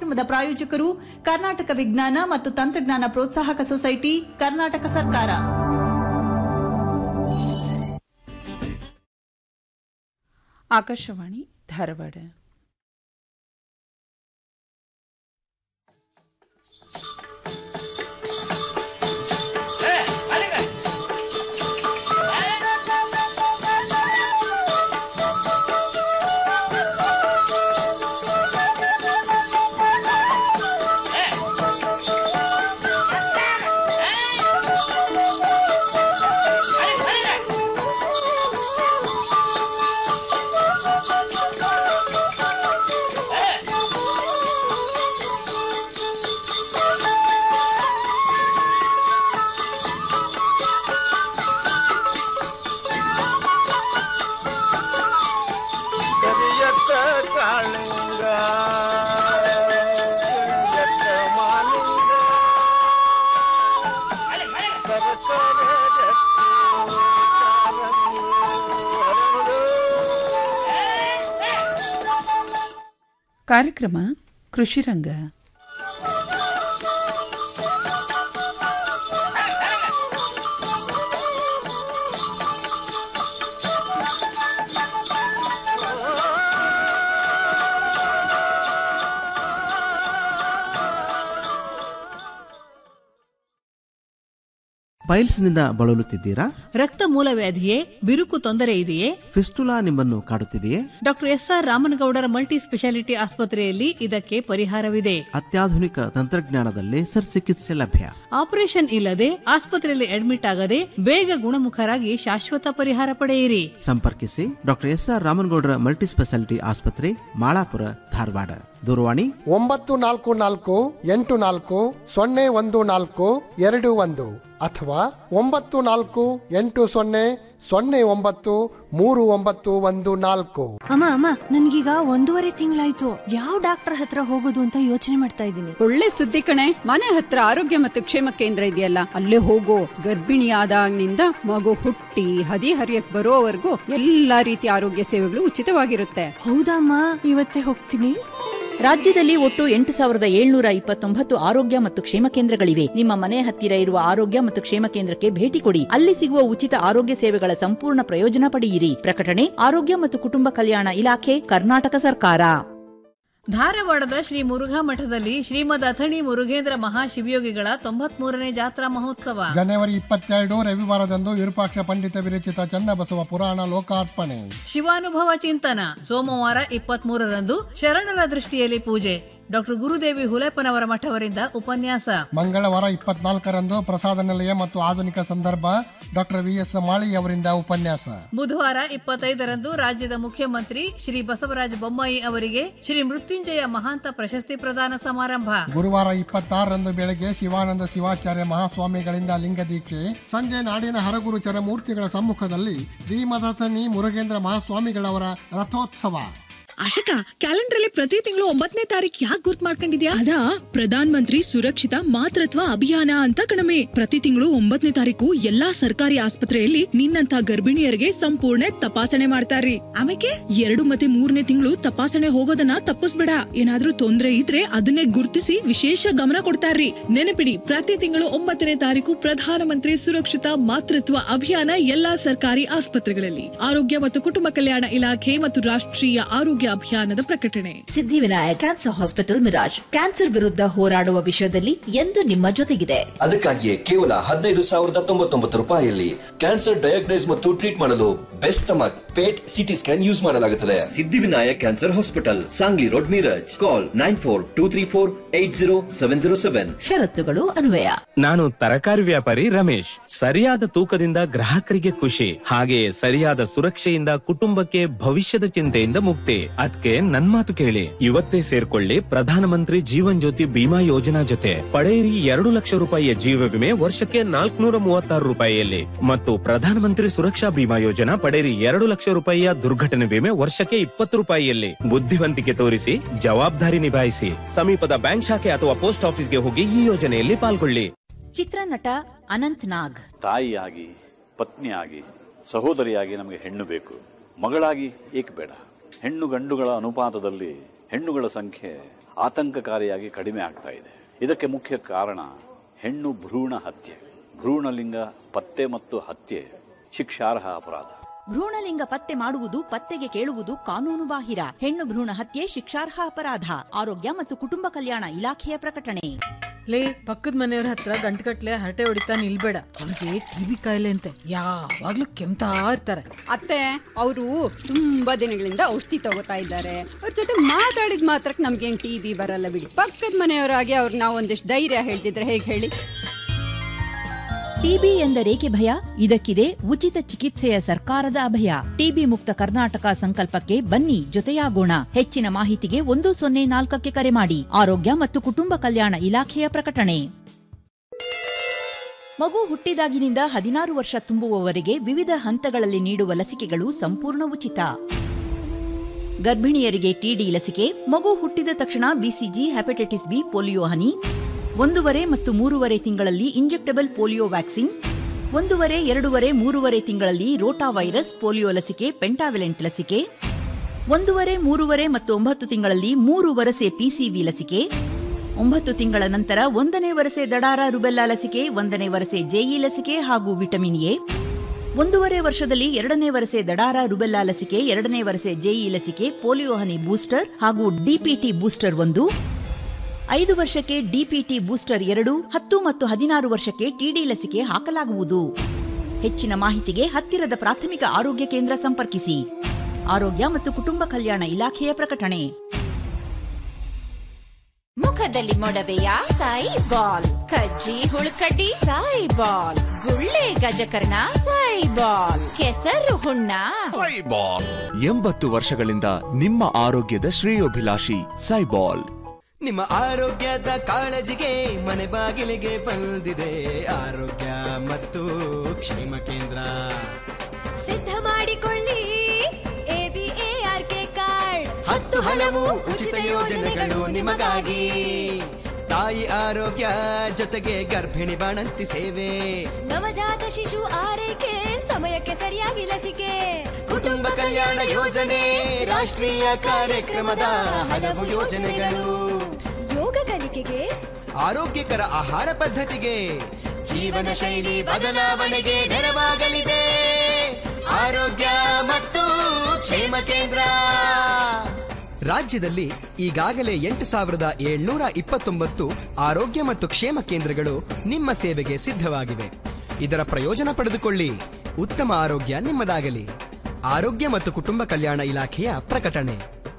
ಕಾರ್ಯಕ್ರಮದ ಪ್ರಾಯೋಜಕರು ಕರ್ನಾಟಕ ವಿಜ್ಞಾನ ಮತ್ತು ತಂತ್ರಜ್ಞಾನ ಪ್ರೋತ್ಸಾಹಕ ಸೊಸೈಟಿ ಕರ್ನಾಟಕ ಸರ್ಕಾರ ಆಕಾಶವಾಣಿ ಧಾರವಾಡ ಕರಿಯತ್ತ ಕಾಳಿಂಗ ಕರಿಯತ್ತ ಮಾಲಿಂಗ ಸರಸರ ರತ್ನ ಕಾರಂಗಿ ಹರಡು. ಕಾರ್ಯಕ್ರಮ ಕೃಷಿರಂಗ ಪೈಲ್ಸ್ನಿಂದ ಬಳಲುತ್ತಿದ್ದೀರಾ ರಕ್ತ ಮೂಲವ್ಯಾಧಿಯೇ ಬಿರುಕು ತೊಂದರೆ ಇದೆಯೇ ಫಿಸ್ಟುಲಾ ನಿಮ್ಮನ್ನು ಕಾಡುತ್ತಿದೆಯೇ doctor S R Ramanagoudar multi speciality ಆಸ್ಪತ್ರೆಯಲ್ಲಿ ಇದಕ್ಕೆ ಪರಿಹಾರವಿದೆ ಅತ್ಯಾಧುನಿಕ ತಂತ್ರಜ್ಞಾನದಲ್ಲಿ ಚಿಕಿತ್ಸೆ ಲಭ್ಯ ಆಪರೇಷನ್ ಇಲ್ಲದೆ ಆಸ್ಪತ್ರೆಯಲ್ಲಿ ಅಡ್ಮಿಟ್ ಆಗದೆ ಬೇಗ ಗುಣಮುಖರಾಗಿ ಶಾಶ್ವತ ಪರಿಹಾರ ಪಡೆಯಿರಿ ಸಂಪರ್ಕಿಸಿ doctor S R Ramanagoudar multi speciality ಆಸ್ಪತ್ರೆ ಮಾಳಾಪುರ ಧಾರವಾಡ ದೂರವಾಣಿ ಒಂಬತ್ತು ನಾಲ್ಕು ನಾಲ್ಕು ಎಂಟು ನಾಲ್ಕು ಸೊನ್ನೆ ಒಂದು ನಾಲ್ಕು ಎರಡು ಒಂದು ಅಥವಾ ಒಂಬತ್ತು ನಾಲ್ಕು ಎಂಟು ಸೊನ್ನೆ ಸೊನ್ನೆ ಒಂಬತ್ತು ಮೂರು ಒಂಬತ್ತು ಒಂದು ನಾಲ್ಕು ಅಮ್ಮ ಅಮ್ಮ ನನ್ಗೀಗ ಒಂದೂವರೆ ತಿಂಗಳಾಯ್ತು ಯಾವ ಡಾಕ್ಟರ್ ಹತ್ರ ಹೋಗೋದು ಅಂತ ಯೋಚನೆ ಮಾಡ್ತಾ ಇದ್ದೀನಿ ಒಳ್ಳೆ ಸುದ್ದಿ ಕಣೆ ಮನೆ ಹತ್ರ ಆರೋಗ್ಯ ಮತ್ತು ಕ್ಷೇಮ ಕೇಂದ್ರ ಇದೆಯಲ್ಲ ಅಲ್ಲೇ ಹೋಗೋ ಗರ್ಭಿಣಿಯಾದಾಗಿನಿಂದ ಮಗು ಹುಟ್ಟಿ ಹದಿ ಹರಿಯಕ್ ಬರೋವರೆಗೂ ಎಲ್ಲಾ ರೀತಿಯ ಆರೋಗ್ಯ ಸೇವೆಗಳು ಉಚಿತವಾಗಿರುತ್ತೆ ಹೌದಮ್ಮ ಇವತ್ತೇ ಹೋಗ್ತೀನಿ ರಾಜ್ಯದಲ್ಲಿ ಒಟ್ಟು ಎಂಟು ಸಾವಿರದ ಏಳ್ನೂರ ಇಪ್ಪತ್ತೊಂಬತ್ತು ಆರೋಗ್ಯ ಮತ್ತು ಕ್ಷೇಮ ಕೇಂದ್ರಗಳಿವೆ ನಿಮ್ಮ ಮನೆ ಹತ್ತಿರ ಇರುವ ಆರೋಗ್ಯ ಮತ್ತು ಕ್ಷೇಮ ಕೇಂದ್ರಕ್ಕೆ ಭೇಟಿ ಕೊಡಿ ಅಲ್ಲಿ ಸಿಗುವ ಉಚಿತ ಆರೋಗ್ಯ ಸೇವೆಗಳ ಸಂಪೂರ್ಣ ಪ್ರಯೋಜನ ಪಡೆಯಿರಿ ಪ್ರಕಟಣೆ ಆರೋಗ್ಯ ಮತ್ತು ಕುಟುಂಬ ಕಲ್ಯಾಣ ಇಲಾಖೆ ಕರ್ನಾಟಕ ಸರ್ಕಾರ ಧಾರವಾಡದ ಶ್ರೀ ಮುರುಘಾ ಮಠದಲ್ಲಿ ಶ್ರೀಮದ್ ಅಥಣಿ ಮುರುಘೇಂದ್ರ ಮಹಾಶಿವಯೋಗಿಗಳ ತೊಂಬತ್ಮೂರನೇ ಜಾತ್ರಾ ಮಹೋತ್ಸವ ಜನವರಿ ಇಪ್ಪತ್ತೆರಡು ರವಿವಾರದಂದು ವಿರೂಪಾಕ್ಷ ಪಂಡಿತ ವಿರಚಿತ ಚನ್ನಬಸವ ಪುರಾಣ ಲೋಕಾರ್ಪಣೆ ಶಿವಾನುಭವ ಚಿಂತನ ಸೋಮವಾರ ಇಪ್ಪತ್ತ್ ಮೂರರಂದು ಶರಣರ ದೃಷ್ಟಿಯಲ್ಲಿ ಪೂಜೆ ಡಾಕ್ಟರ್ ಗುರುದೇವಿ ಹುಲೆಪ್ಪನವರ ಮಠವರಿಂದ ಉಪನ್ಯಾಸ ಮಂಗಳವಾರ ಇಪ್ಪತ್ನಾಲ್ಕರಂದು ಪ್ರಸಾದ ನಿಲಯ ಮತ್ತು ಆಧುನಿಕ ಸಂದರ್ಭ ಡಾಕ್ಟರ್ ವಿ ಎಸ್ ಮಾಳಿ ಅವರಿಂದ ಉಪನ್ಯಾಸ ಬುಧವಾರ ಇಪ್ಪತ್ತೈದರಂದು ರಾಜ್ಯದ ಮುಖ್ಯಮಂತ್ರಿ ಶ್ರೀ ಬಸವರಾಜ ಬೊಮ್ಮಾಯಿ ಅವರಿಗೆ ಶ್ರೀ ಮೃತ್ಯುಂಜಯ ಮಹಾಂತ ಪ್ರಶಸ್ತಿ ಪ್ರದಾನ ಸಮಾರಂಭ ಗುರುವಾರ ಇಪ್ಪತ್ತಾರರಂದು ಬೆಳಗ್ಗೆ ಶಿವಾನಂದ ಶಿವಾಚಾರ್ಯ ಮಹಾಸ್ವಾಮಿಗಳಿಂದ ಲಿಂಗ ದೀಕ್ಷೆ ಸಂಜೆ ನಾಡಿನ ಹರಗುರು ಚರಮೂರ್ತಿಗಳ ಸಮ್ಮುಖದಲ್ಲಿ ಶ್ರೀಮದಥನಿ ಮುರುಗೇಂದ್ರ ಮಹಾಸ್ವಾಮಿಗಳವರ ರಥೋತ್ಸವ ಆಶಕ ಕ್ಯಾಲೆಂಡರ್ ಅಲ್ಲಿ ಪ್ರತಿ ತಿಂಗಳು ಒಂಬತ್ತನೇ ತಾರೀಕು ಯಾಕೆ ಗುರ್ತ್ ಮಾಡ್ಕೊಂಡಿದ್ಯಾ ಅದಾ ಪ್ರಧಾನ್ ಮಂತ್ರಿ ಸುರಕ್ಷಿತ ಮಾತೃತ್ವ ಅಭಿಯಾನ ಅಂತ ಕಣಮೆ ಪ್ರತಿ ತಿಂಗಳು ಒಂಬತ್ತನೇ ತಾರೀಕು ಎಲ್ಲಾ ಸರ್ಕಾರಿ ಆಸ್ಪತ್ರೆಯಲ್ಲಿ ನಿನ್ನಂತ ಗರ್ಭಿಣಿಯರಿಗೆ ಸಂಪೂರ್ಣ ತಪಾಸಣೆ ಮಾಡ್ತಾರ್ರಿ ಆಮೇಲೆ ಎರಡು ಮತ್ತೆ ಮೂರನೇ ತಿಂಗಳು ತಪಾಸಣೆ ಹೋಗೋದನ್ನ ತಪ್ಪಿಸ್ಬೇಡ ಏನಾದ್ರೂ ತೊಂದ್ರೆ ಇದ್ರೆ ಅದನ್ನೇ ಗುರ್ತಿಸಿ ವಿಶೇಷ ಗಮನ ಕೊಡ್ತಾರ್ರಿ ನೆನಪಿಡಿ ಪ್ರತಿ ತಿಂಗಳು ಒಂಬತ್ತನೇ ತಾರೀಕು ಪ್ರಧಾನ ಮಂತ್ರಿ ಸುರಕ್ಷಿತ ಮಾತೃತ್ವ ಅಭಿಯಾನ ಎಲ್ಲಾ ಸರ್ಕಾರಿ ಆಸ್ಪತ್ರೆಗಳಲ್ಲಿ ಆರೋಗ್ಯ ಮತ್ತು ಕುಟುಂಬ ಕಲ್ಯಾಣ ಇಲಾಖೆ ಮತ್ತು ರಾಷ್ಟ್ರೀಯ ಆರೋಗ್ಯ ಅಭಿಯಾನದ ಪ್ರಕಟಣೆ Siddhivinayak cancer hospital Miraj cancer ವಿರುದ್ಧ ಹೋರಾಡುವ ವಿಷಯದಲ್ಲಿ ಎಂದು ನಿಮ್ಮ ಜೊತೆಗಿದೆ ಅದಕ್ಕಾಗಿಯೇ ಕೇವಲ ಹದಿನೈದು ಸಾವಿರದ ತೊಂಬತ್ತೊಂಬತ್ತು ರೂಪಾಯಿಯಲ್ಲಿ ಕ್ಯಾನ್ಸರ್ ಡಯಾಗ್ನೈಸ್ ಮತ್ತು ಟ್ರೀಟ್ ಮಾಡಲು best stomach PET CT scan use ಮಾಡಲಾಗುತ್ತದೆ Siddhivinayak cancer hospital Sangli road Miraj call nine four two three four eight zero seven zero seven ಷರತ್ತುಗಳು ಅನ್ವಯ ನಾನು ತರಕಾರಿ ವ್ಯಾಪಾರಿ ರಮೇಶ್ ಸರಿಯಾದ ತೂಕದಿಂದ ಗ್ರಾಹಕರಿಗೆ ಖುಷಿ ಹಾಗೆಯೇ ಸರಿಯಾದ ಸುರಕ್ಷೆಯಿಂದ ಕುಟುಂಬಕ್ಕೆ ಭವಿಷ್ಯದ ಚಿಂತೆಯಿಂದ ಮುಕ್ತಿ ಅದಕ್ಕೆ ನನ್ ಮಾತು ಕೇಳಿ ಇವತ್ತೇ ಸೇರ್ಕೊಳ್ಳಿ ಪ್ರಧಾನಮಂತ್ರಿ ಜೀವನ್ ಜ್ಯೋತಿ ಬಿಮಾ ಯೋಜನಾ ಜೊತೆ ಪಡೆಯಿರಿ ಎರಡು ಲಕ್ಷ ರೂಪಾಯಿಯ ಜೀವ ವಿಮೆ ವರ್ಷಕ್ಕೆ ನಾಲ್ಕುನೂರ ಮೂವತ್ತಾರು ರೂಪಾಯಿಯಲ್ಲಿ ಮತ್ತು ಪ್ರಧಾನಮಂತ್ರಿ ಸುರಕ್ಷಾ ಬಿಮಾ ಯೋಜನಾ ಪಡೆಯಿರಿ ಎರಡು ಲಕ್ಷ ರೂಪಾಯಿಯ ದುರ್ಘಟನೆ ವಿಮೆ ವರ್ಷಕ್ಕೆ ಇಪ್ಪತ್ತು ರೂಪಾಯಿಯಲ್ಲಿ ಬುದ್ಧಿವಂತಿಕೆ ತೋರಿಸಿ ಜವಾಬ್ದಾರಿ ನಿಭಾಯಿಸಿ ಸಮೀಪದ ಬ್ಯಾಂಕ್ ಶಾಖೆ ಅಥವಾ ಪೋಸ್ಟ್ ಆಫೀಸ್ಗೆ ಹೋಗಿ ಈ ಯೋಜನೆಯಲ್ಲಿ ಪಾಲ್ಗೊಳ್ಳಿ ಚಿತ್ರನಟ ಅನಂತ್ ನಾಗ್ ತಾಯಿಯಾಗಿ ಪತ್ನಿಯಾಗಿ ಸಹೋದರಿಯಾಗಿ ನಮಗೆ ಹೆಣ್ಣು ಬೇಕು ಮಗಳಾಗಿ ಏಕೆ ಬೇಡ ಹೆಣ್ಣು ಗಂಡುಗಳ ಅನುಪಾತದಲ್ಲಿ ಹೆಣ್ಣುಗಳ ಸಂಖ್ಯೆ ಆತಂಕಕಾರಿಯಾಗಿ ಕಡಿಮೆ ಆಗ್ತಾ ಇದೆ ಇದಕ್ಕೆ ಮುಖ್ಯ ಕಾರಣ ಹೆಣ್ಣು ಭ್ರೂಣ ಹತ್ಯೆ ಭ್ರೂಣಲಿಂಗ ಪತ್ತೆ ಮತ್ತು ಹತ್ಯೆ ಶಿಕ್ಷಾರ್ಹ ಅಪರಾಧ ಭ್ರೂಣಲಿಂಗ ಪತ್ತೆ ಮಾಡುವುದು ಪತ್ತೆಗೆ ಕೇಳುವುದು ಕಾನೂನು ಬಾಹಿರ ಹೆಣ್ಣು ಭ್ರೂಣ ಹತ್ಯೆ ಶಿಕ್ಷಾರ್ಹ ಅಪರಾಧ ಆರೋಗ್ಯ ಮತ್ತು ಕುಟುಂಬ ಕಲ್ಯಾಣ ಇಲಾಖೆಯ ಪ್ರಕಟಣೆ ಲೇ ಪಕ್ಕದ ಮನೆಯವ್ರ ಹತ್ರ ಗಂಟುಗಟ್ಲೆ ಹರಟೆ ಹೊಡಿತಾ ನಿಲ್ಬೇಡ ಅವ್ರಿಗೆ ಟಿವಿ ಕಾಯಿಲೆ ಅಂತೆ ಯಾವಾಗ್ಲೂ ಕೆಮ್ತಾ ಇರ್ತಾರೆ ಅತ್ತೆ ಅವರು ತುಂಬಾ ದಿನಗಳಿಂದ ಔಷಧಿ ತಗೋತಾ ಇದ್ದಾರೆ ಅವ್ರ ಜೊತೆ ಮಾತಾಡಿದ ಮಾತ್ರಕ್ಕೆ ನಮ್ಗೇನ್ ಟಿ ಬಿ ಬರಲ್ಲ ಬಿಡಿ ಪಕ್ಕದ ಮನೆಯವರಾಗಿ ಅವ್ರಿಗೆ ನಾವು ಒಂದಿಷ್ಟು ಧೈರ್ಯ ಹೇಳ್ತಿದ್ರೆ ಹೇಗೆ ಹೇಳಿ ಟಿಬಿ ಎಂದರೇಕೆ ಭಯ ಇದಕ್ಕಿದೆ ಉಚಿತ ಚಿಕಿತ್ಸೆಯ ಸರ್ಕಾರದ ಅಭಯ ಟಿಬಿ ಮುಕ್ತ ಕರ್ನಾಟಕ ಸಂಕಲ್ಪಕ್ಕೆ ಬನ್ನಿ ಜೊತೆಯಾಗೋಣ ಹೆಚ್ಚಿನ ಮಾಹಿತಿಗೆ ಒಂದು ಸೊನ್ನೆ ನಾಲ್ಕಕ್ಕೆ ಕರೆ ಮಾಡಿ ಆರೋಗ್ಯ ಮತ್ತು ಕುಟುಂಬ ಕಲ್ಯಾಣ ಇಲಾಖೆಯ ಪ್ರಕಟಣೆ ಮಗು ಹುಟ್ಟಿದಾಗಿನಿಂದ ಹದಿನಾರು ವರ್ಷ ತುಂಬುವವರೆಗೆ ವಿವಿಧ ಹಂತಗಳಲ್ಲಿ ನೀಡುವ ಲಸಿಕೆಗಳು ಸಂಪೂರ್ಣ ಉಚಿತ ಗರ್ಭಿಣಿಯರಿಗೆ ಟಿಡಿ ಲಸಿಕೆ ಮಗು ಹುಟ್ಟಿದ ತಕ್ಷಣ ಬಿಸಿಜಿ ಹೆಪಟೈಟಿಸ್ ಬಿ ಪೋಲಿಯೋ ಹನಿ ಒಂದೂವರೆ ಮತ್ತು ಮೂರುವರೆ ತಿಂಗಳಲ್ಲಿ ಇಂಜೆಕ್ಟಬಲ್ ಪೋಲಿಯೋ ವ್ಯಾಕ್ಸಿನ್ ಒಂದೂವರೆ ಎರಡೂವರೆ ಮೂರುವರೆ ತಿಂಗಳಲ್ಲಿ ರೋಟಾ ವೈರಸ್ ಪೋಲಿಯೋ ಲಸಿಕೆ ಪೆಂಟಾವಿಲೆಂಟ್ ಲಸಿಕೆ ಒಂದೂವರೆ ಮೂರುವರೆ ಮತ್ತು ಒಂಬತ್ತು ತಿಂಗಳಲ್ಲಿ ಮೂರು ವರಸೆ ಪಿಸಿವಿ ಲಸಿಕೆ ಒಂಬತ್ತು ತಿಂಗಳ ನಂತರ ಒಂದನೇ ವರಸೆ ದಡಾರ ರುಬೆಲ್ಲಾ ಲಸಿಕೆ ಒಂದನೇ ವರಸೆ ಜೆಇ ಲಸಿಕೆ ಹಾಗೂ ವಿಟಮಿನ್ ಎ ಒಂದೂವರೆ ವರ್ಷದಲ್ಲಿ ಎರಡನೇ ವರಸೆ ದಡಾರ ರುಬೆಲ್ಲಾ ಲಸಿಕೆ ಎರಡನೇ ವರಸೆ ಜೆಇ ಲಸಿಕೆ ಪೋಲಿಯೋ ಹನಿ ಬೂಸ್ಟರ್ ಹಾಗೂ ಡಿಪಿಟಿ ಬೂಸ್ಟರ್ ಒಂದು ಐದು ವರ್ಷಕ್ಕೆ ಡಿಪಿಟಿ ಬೂಸ್ಟರ್ ಎರಡು ಹತ್ತು ಮತ್ತು ಹದಿನಾರು ವರ್ಷಕ್ಕೆ ಟಿಡಿ ಲಸಿಕೆ ಹಾಕಲಾಗುವುದು ಹೆಚ್ಚಿನ ಮಾಹಿತಿಗೆ ಹತ್ತಿರದ ಪ್ರಾಥಮಿಕ ಆರೋಗ್ಯ ಕೇಂದ್ರ ಸಂಪರ್ಕಿಸಿ ಆರೋಗ್ಯ ಮತ್ತು ಕುಟುಂಬ ಕಲ್ಯಾಣ ಇಲಾಖೆಯ ಪ್ರಕಟಣೆ ಮುಖದಲ್ಲಿ ಮೊಡವೆಯ ಸಾಯಿ ಬಾಲ್ ಕಜ್ಜಿ ಹುಳುಕಡ್ಡಿ ಸಾಯಿ ಬಾಲ್ ಗುಳ್ಳೆ ಗಜಕರ್ಣ ಸಾಯಿ ಬಾಲ್ ಕೆಸರು ಹುಣ್ಣ ಸೈಬಾಲ್ ಎಂಬತ್ತು ವರ್ಷಗಳಿಂದ ನಿಮ್ಮ ಆರೋಗ್ಯದ ಶ್ರೇಯೋಭಿಲಾಷಿ ಸೈಬಾಲ್ ನಿಮ್ಮ ಆರೋಗ್ಯದ ಕಾಳಜಿಗೆ ಮನೆ ಬಾಗಿಲಿಗೆ ಬಂದಿದೆ ಆರೋಗ್ಯ ಮತ್ತು ಕ್ಷೇಮ ಕೇಂದ್ರ ಸಿದ್ಧ ಮಾಡಿಕೊಳ್ಳಿ ಎಬಿಎಆರ್ಕೆ ಕಾರ್ಡ್ ಹತ್ತು ಹಲವು ಉಚಿತ ಯೋಜನೆಗಳು ನಿಮಗಾಗಿ ತಾಯಿ ಆರೋಗ್ಯ ಜೊತೆಗೆ ಗರ್ಭಿಣಿ ಬಾಣಂತಿ ಸೇವೆ ನವಜಾತ ಶಿಶು ಆರೈಕೆ ಸಮಯಕ್ಕೆ ಸರಿಯಾಗಿ ಲಸಿಕೆ ಕುಟುಂಬ ಕಲ್ಯಾಣ ಯೋಜನೆ ರಾಷ್ಟ್ರೀಯ ಕಾರ್ಯಕ್ರಮದ ಹಲವು ಯೋಜನೆಗಳು ಯೋಗ ಕಲಿಕೆಗೆ ಆರೋಗ್ಯಕರ ಆಹಾರ ಪದ್ಧತಿಗೆ ಜೀವನ ಶೈಲಿ ಬದಲಾವಣೆಗೆ ನೆರವಾಗಲಿದೆ ಆರೋಗ್ಯ ಮತ್ತು ಕ್ಷೇಮ ಕೇಂದ್ರ ರಾಜ್ಯದಲ್ಲಿ ಈಗಾಗಲೇ ಎಂಟು ಸಾವಿರದ ಏಳ್ನೂರ ಇಪ್ಪತ್ತೊಂಬತ್ತು ಆರೋಗ್ಯ ಮತ್ತು ಕ್ಷೇಮ ಕೇಂದ್ರಗಳು ನಿಮ್ಮ ಸೇವೆಗೆ ಸಿದ್ಧವಾಗಿವೆ ಇದರ ಪ್ರಯೋಜನ ಪಡೆದುಕೊಳ್ಳಿ ಉತ್ತಮ ಆರೋಗ್ಯ ನಿಮ್ಮದಾಗಲಿ ಆರೋಗ್ಯ ಮತ್ತು ಕುಟುಂಬ ಕಲ್ಯಾಣ ಇಲಾಖೆಯ ಪ್ರಕಟಣೆ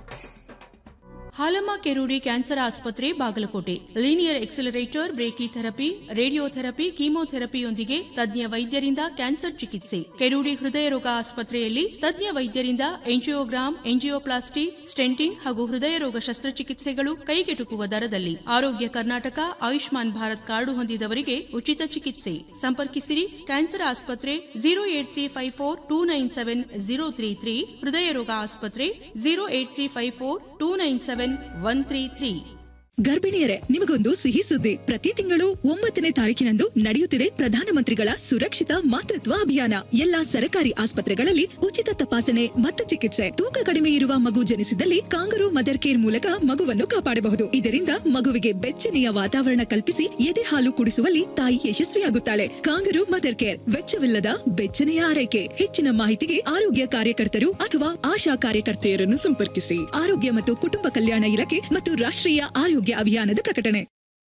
ಹಾಲಮ್ಮ ಕೆರೂಡಿ ಕ್ಯಾನ್ಸರ್ ಆಸ್ಪತ್ರೆ Bagalkote linear accelerator brachytherapy radiotherapy ಕೀಮೋಥೆರಪಿಯೊಂದಿಗೆ ತಜ್ಞ ವೈದ್ಯರಿಂದ ಕ್ಯಾನ್ಸರ್ ಚಿಕಿತ್ಸೆ ಕೆರೂಡಿ ಹೃದಯ ರೋಗ ಆಸ್ಪತ್ರೆಯಲ್ಲಿ ತಜ್ಞ ವೈದ್ಯರಿಂದ ಎಂಜಿಯೋಗ್ರಾಮ್ ಎಂಜಿಯೋಪ್ಲಾಸ್ಟಿ ಸ್ಟೆಂಟಿಂಗ್ ಹಾಗೂ ಹೃದಯ ರೋಗ ಶಸ್ತ್ರಚಿಕಿತ್ಸೆಗಳು ಕೈಗೆಟುಕುವ ದರದಲ್ಲಿ ಆರೋಗ್ಯ ಕರ್ನಾಟಕ ಆಯುಷ್ಮಾನ್ ಭಾರತ್ ಕಾರ್ಡು ಹೊಂದಿದವರಿಗೆ ಉಚಿತ ಚಿಕಿತ್ಸೆ ಸಂಪರ್ಕಿಸಿರಿ ಕ್ಯಾನ್ಸರ್ ಆಸ್ಪತ್ರೆ zero eight three five four two nine seven zero three three ಹೃದಯ ರೋಗ ಆಸ್ಪತ್ರೆ zero eight three five four two nine seven one three three ಗರ್ಭಿಣಿಯರೇ ನಿಮಗೊಂದು ಸಿಹಿ ಸುದ್ದಿ ಪ್ರತಿ ತಿಂಗಳು ಒಂಬತ್ತನೇ ತಾರೀಕಿನಂದು ನಡೆಯುತ್ತಿದೆ ಪ್ರಧಾನಮಂತ್ರಿಗಳ ಸುರಕ್ಷಿತ ಮಾತೃತ್ವ ಅಭಿಯಾನ ಎಲ್ಲಾ ಸರ್ಕಾರಿ ಆಸ್ಪತ್ರೆಗಳಲ್ಲಿ ಉಚಿತ ತಪಾಸಣೆ ಮತ್ತು ಚಿಕಿತ್ಸೆ ತೂಕ ಕಡಿಮೆ ಇರುವ ಮಗು ಜನಿಸಿದಲ್ಲಿ ಕಾಂಗರು ಮದರ್ ಕೇರ್ ಮೂಲಕ ಮಗುವನ್ನು ಕಾಪಾಡಬಹುದು ಇದರಿಂದ ಮಗುವಿಗೆ ಬೆಚ್ಚನೆಯ ವಾತಾವರಣ ಕಲ್ಪಿಸಿ ಎದೆ ಹಾಲು ಕುಡಿಸುವಲ್ಲಿ ತಾಯಿ ಯಶಸ್ವಿಯಾಗುತ್ತಾಳೆ ಕಾಂಗರು ಮದರ್ ಕೇರ್ ವೆಚ್ಚವಿಲ್ಲದ ಬೆಚ್ಚನೆಯ ಆರೈಕೆ ಹೆಚ್ಚಿನ ಮಾಹಿತಿಗೆ ಆರೋಗ್ಯ ಕಾರ್ಯಕರ್ತರು ಅಥವಾ ಆಶಾ ಕಾರ್ಯಕರ್ತೆಯರನ್ನು ಸಂಪರ್ಕಿಸಿ ಆರೋಗ್ಯ ಮತ್ತು ಕುಟುಂಬ ಕಲ್ಯಾಣ ಇಲಾಖೆ ಮತ್ತು ರಾಷ್ಟ್ರೀಯ ಆರೋಗ್ಯ ಅಭಿಯಾನದ ಪ್ರಕಟಣೆ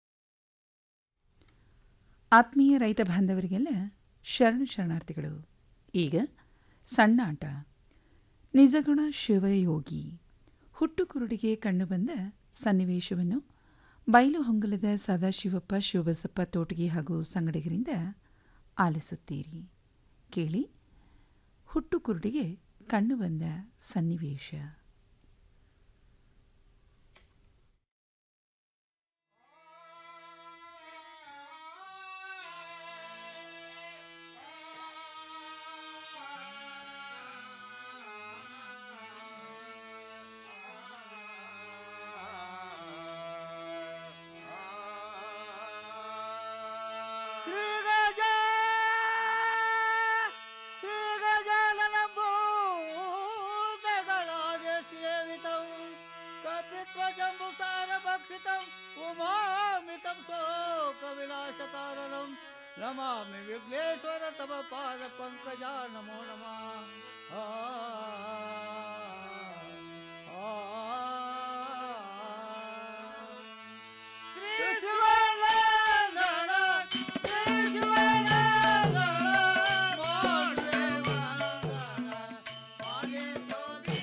ಆತ್ಮೀಯ ರೈತ ಬಾಂಧವರಿಗೆಲ್ಲ ಶರಣ ಶರಣಾರ್ಥಿಗಳು ಈಗ ಸಣ್ಣ ಆಟ ನಿಜಗುಣ ಶಿವಯೋಗಿ ಹುಟ್ಟು ಕುರುಡಿಗೆ ಕಂಡುಬಂದ ಸನ್ನಿವೇಶವನ್ನು ಬಯಲು ಹೊಂಗಲದ ಸದಾಶಿವಪ್ಪ ಶಿವಬಸಪ್ಪ ತೋಟಗಿ ಹಾಗೂ ಸಂಗಡಿಗರಿಂದ ಆಲಿಸುತ್ತೀರಿ ಕೇಳಿ ಹುಟ್ಟು ಕುರುಡಿಗೆ ಕಂಡುಬಂದ ಸನ್ನಿವೇಶ ಶ್ರೀ ಗಜ ಶ್ರೀ ಗಜಾನನ ಭೂತಗಳಾದೆ ನಮಾಮಿ ತಂ ಶೋಕ ವಿನಾಶ ಕಾರಣಂ ನಮಾಮಿ ವಿಘ್ನೇಶ್ವರ ತಮ ಪಾದ ಪಂಕಜ ನಮೋ ನಮಃ ಆ, ಆ, ಶ್ರೀ ಶಿವನಂದನ, ಶ್ರೀ ಶಿವನಂದನ, ಮಾಡುವೆ ವಂದನ, ಮಾಲೇಶ್ವರಿ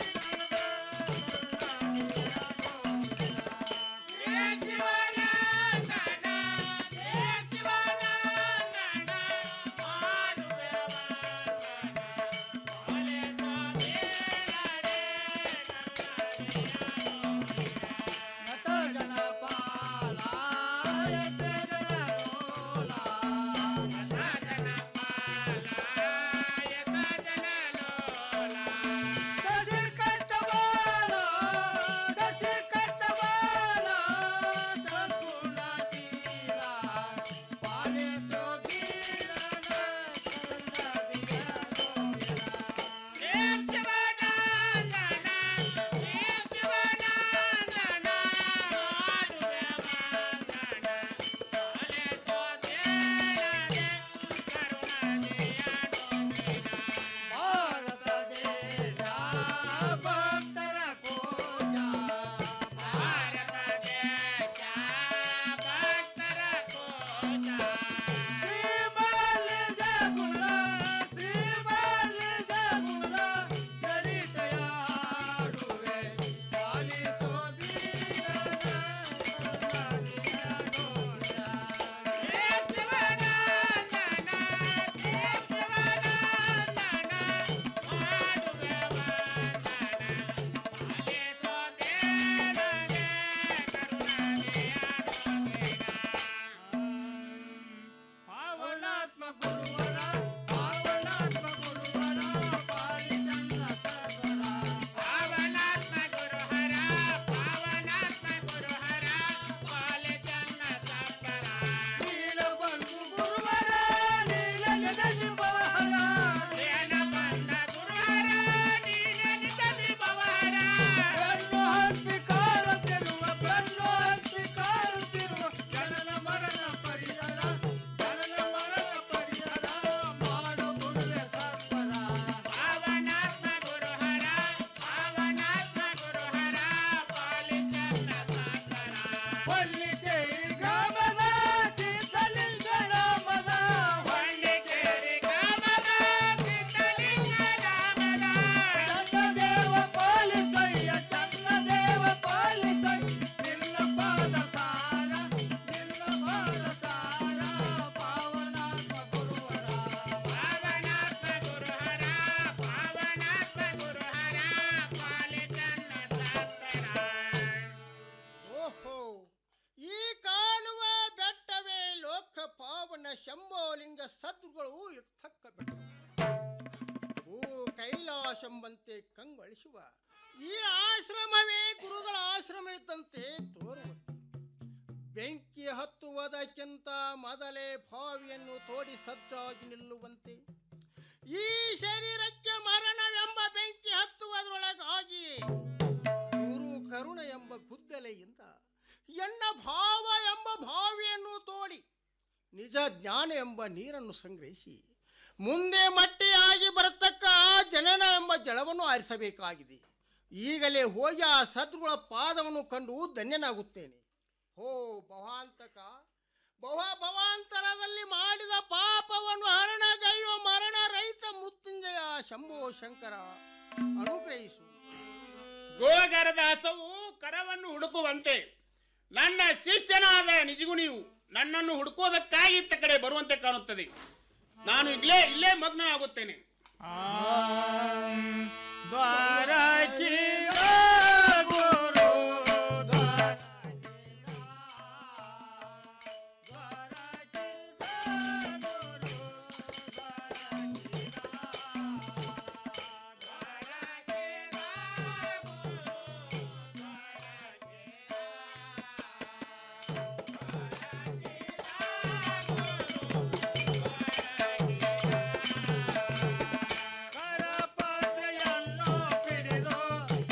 ಓಹೋ ಈ ಕಾಣುವ ಬೆಟ್ಟವೇ ಲೋಕ ಪಾವನ ಶಂಭೋಲಿಂಗ ಸದ್ಗುಗಳು ಇರ್ತಕ್ಕ ಬೆಟ್ಟ ಓ ಕೈಲಾಸಂಬಂತೆ ಕಂಗೊಳಿಸುವ ಈ ಆಶ್ರಮವೇ ಗುರುಗಳ ಆಶ್ರಮ ಇದ್ದಂತೆ ತೋರುವುದು ಬೆಂಕಿ ಹತ್ತುವುದಕ್ಕಿಂತ ಮೊದಲೇ ಭಾವಿಯನ್ನು ತೋಡಿ ಸಜ್ಜಾಗಿ ನಿಲ್ಲುವಂತೆ ಈ ಶರೀರಕ್ಕೆ ಮರಣವೆಂಬ ಬೆಂಕಿ ಹತ್ತುವುದರೊಳಗಾಗಿ ಗುರು ಕರುಣ ಎಂಬ ಗುದ್ದಲೆಯಿಂದ ಎನ್ನ ಭಾವ ಎಂಬ ಭಾವಿಯನ್ನು ತೋಡಿ ನಿಜ ಜ್ಞಾನ ಎಂಬ ನೀರನ್ನು ಸಂಗ್ರಹಿಸಿ ಮುಂದೆ ಮಟ್ಟಿಯಾಗಿ ಬರತಕ್ಕ ಆ ಜನನ ಎಂಬ ಜಲವನ್ನು ಆರಿಸಬೇಕಾಗಿದೆ ಈಗಲೇ ಹೋಗಿ ಆ ಸದ್ಗುಳ ಪಾದವನ್ನು ಕಂಡು ಧನ್ಯನಾಗುತ್ತೇನೆ ಹೋ ಭವಾಂತಕ ಭವ ಭವಾಂತರದಲ್ಲಿ ಮಾಡಿದ ಪಾಪವನ್ನು ಹರಣಗೈಯುವ ಮರಣ ರಹಿತ ಮೃತ್ಯುಂಜಯ ಶಂಭೋ ಶಂಕರ ಅನುಗ್ರಹಿಸು ಗೋಗರದ ಹಸವು ಕರವನ್ನು ಹುಡುಕುವಂತೆ ನನ್ನ ಶಿಷ್ಯನಾದ ನಿಜಗುಣಿಯು ನನ್ನನ್ನು ಹುಡುಕೋದಕ್ಕಾಗಿ ಇತ್ತ ಕಡೆ ಬರುವಂತೆ ಕಾಣುತ್ತದೆ ನಾನು ಇಲ್ಲೇ ಇಲ್ಲೇ ಮಗ್ನನಾಗುತ್ತೇನೆ ಕರಪದೆಯನ್ನು ಪಿಡಿದು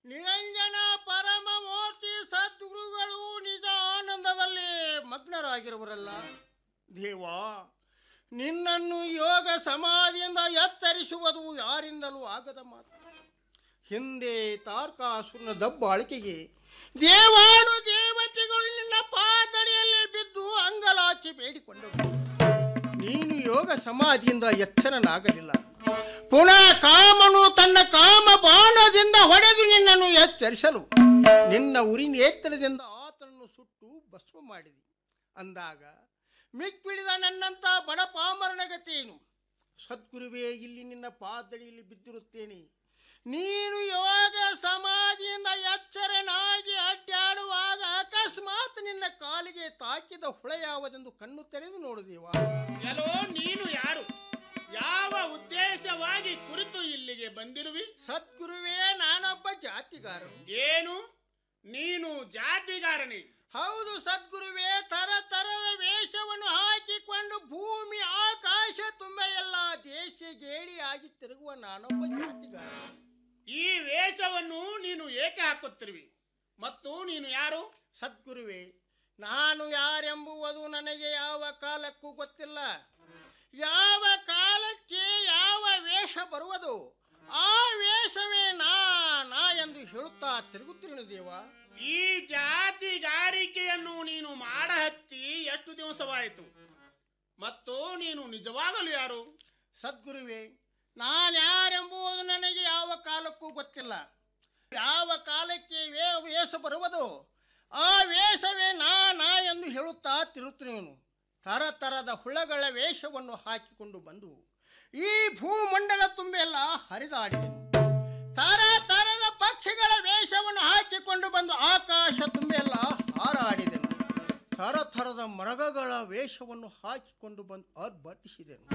ನಿರಂಜನ ಪರಮಮೂರ್ತಿ ಸದ್ಗುರುಗಳು ನಿಜ ಆನಂದದಲ್ಲಿ ಮಗ್ನರಾಗಿರುವರಲ್ಲ ದೇವಾ ನಿನ್ನನ್ನು ಯೋಗ ಸಮಾಧಿಯಿಂದ ಎತ್ತರಿಸುವುದು ಯಾರಿಂದಲೂ ಆಗದ ಮಾತು ಹಿಂದೆ ತಾರ್ಕಾಸುರನ ದಬ್ಬಾಳಿಕೆಗೆ ದೇವಾನು ದೇವತೆಗಳು ನಿನ್ನ ಪಾದಡಿಯಲ್ಲಿ ಬಿದ್ದು ಅಂಗಲಾಚಿ ಬೇಡಿಕೊಂಡವು ನೀನು ಯೋಗ ಸಮಾಧಿಯಿಂದ ಎಚ್ಚರನಾಗಲಿಲ್ಲ ಪುನಃ ಕಾಮನು ತನ್ನ ಕಾಮ ಬಾಣದಿಂದ ಹೊಡೆದು ನಿನ್ನನ್ನು ಎಚ್ಚರಿಸಲು ನಿನ್ನ ಉರಿ ನೇತ್ರದಿಂದ ಆತನನ್ನು ಸುಟ್ಟು ಭಸ್ಮ ಮಾಡಿದಿ ಅಂದಾಗ ಮಿಕ್ಕಿಳಿದ ನನ್ನಂತ ಬಡ ಪಾಮರನ ಗತಿಯೇನು ಸದ್ಗುರುವೇ ಇಲ್ಲಿ ನಿನ್ನ ಪಾದಡಿಯಲ್ಲಿ ಬಿದ್ದಿರುತ್ತೇನೆ ನೀನು ಯೋಗ ಸಮಾಧಿಯಿಂದ ಎಚ್ಚರನಾಗಿ ಅಡ್ಡಾಡುವಾಗ ಅಕಸ್ಮಾತ್ ನಿನ್ನ ಕಾಲಿಗೆ ತಾಕಿದ ಹುಳ ಯಾವುದೆಂದು ಕಣ್ಣು ತೆರೆದು ನೋಡುದೇವಾ ಎಲ್ಲೋ ನೀನು ಯಾರು ಯಾವ ಉದ್ದೇಶವಾಗಿ ಕುರಿತು ಇಲ್ಲಿಗೆ ಬಂದಿರುವಿ ಸದ್ಗುರುವೇ ನಾನೊಬ್ಬ ಜಾತಿಗಾರನು ಏನು ನೀನು ಜಾತಿಗಾರನೇ ಹೌದು ಸದ್ಗುರುವೇ ತರ ತರದ ವೇಷವನ್ನು ಹಾಕಿಕೊಂಡು ಭೂಮಿ ಆಕಾಶ ತುಂಬ ಎಲ್ಲ ದೇಶ ಗೇಡಿಯಾಗಿ ತಿರುಗುವ ನಾನೊಬ್ಬ ಜಾತಿಗಾರ ಈ ವೇಷವನ್ನು ನೀನು ಏಕೆ ಹಾಕುತ್ತಿರುವಿ ಮತ್ತು ನೀನು ಯಾರು ಸದ್ಗುರುವೇ ನಾನು ಯಾರೆಂಬುವುದು ನನಗೆ ಯಾವ ಕಾಲಕ್ಕೂ ಗೊತ್ತಿಲ್ಲ ಯಾವ ಕಾಲಕ್ಕೆ ಯಾವ ವೇಷ ಬರುವುದು ಆ ವೇಷವೇ ನಾ ನಾ ಎಂದು ಹೇಳುತ್ತಾ ತಿರುಗುತ್ತಿರುವೆ ದೇವ ಈ ಜಾತಿಗಾರಿಕೆಯನ್ನು ನೀನು ಮಾಡ ಹತ್ತಿ ಎಷ್ಟು ದಿವಸವಾಯಿತು ಮತ್ತು ನೀನು ನಿಜವಾಗಲು ಯಾರು ಸದ್ಗುರುವೇ ನಾನು ಯಾರೆಂಬುದು ನನಗೆ ಯಾವ ಕಾಲಕ್ಕೂ ಗೊತ್ತಿಲ್ಲ ಯಾವ ಕಾಲಕ್ಕೆ ವೇ ವೇಷ ಬರುವುದು ಆ ವೇಷವೇ ನಾ ನಾ ಎಂದು ಹೇಳುತ್ತಾ ತಿರುತ್ತೇನು ತರ ತರದ ಹುಳಗಳ ವೇಷವನ್ನು ಹಾಕಿಕೊಂಡು ಬಂದು ಈ ಭೂಮಂಡಲ ತುಂಬೆಲ್ಲ ಹರಿದಾಡಿದೆನು ತರ ತರದ ಪಕ್ಷಿಗಳ ವೇಷವನ್ನು ಹಾಕಿಕೊಂಡು ಬಂದು ಆಕಾಶ ತುಂಬೆಲ್ಲ ಹಾರಾಡಿದೆನು ತರ ಥರದ ಮರಗಗಳ ವೇಷವನ್ನು ಹಾಕಿಕೊಂಡು ಬಂದು ಅರ್ಭಟಿಸಿದೆನು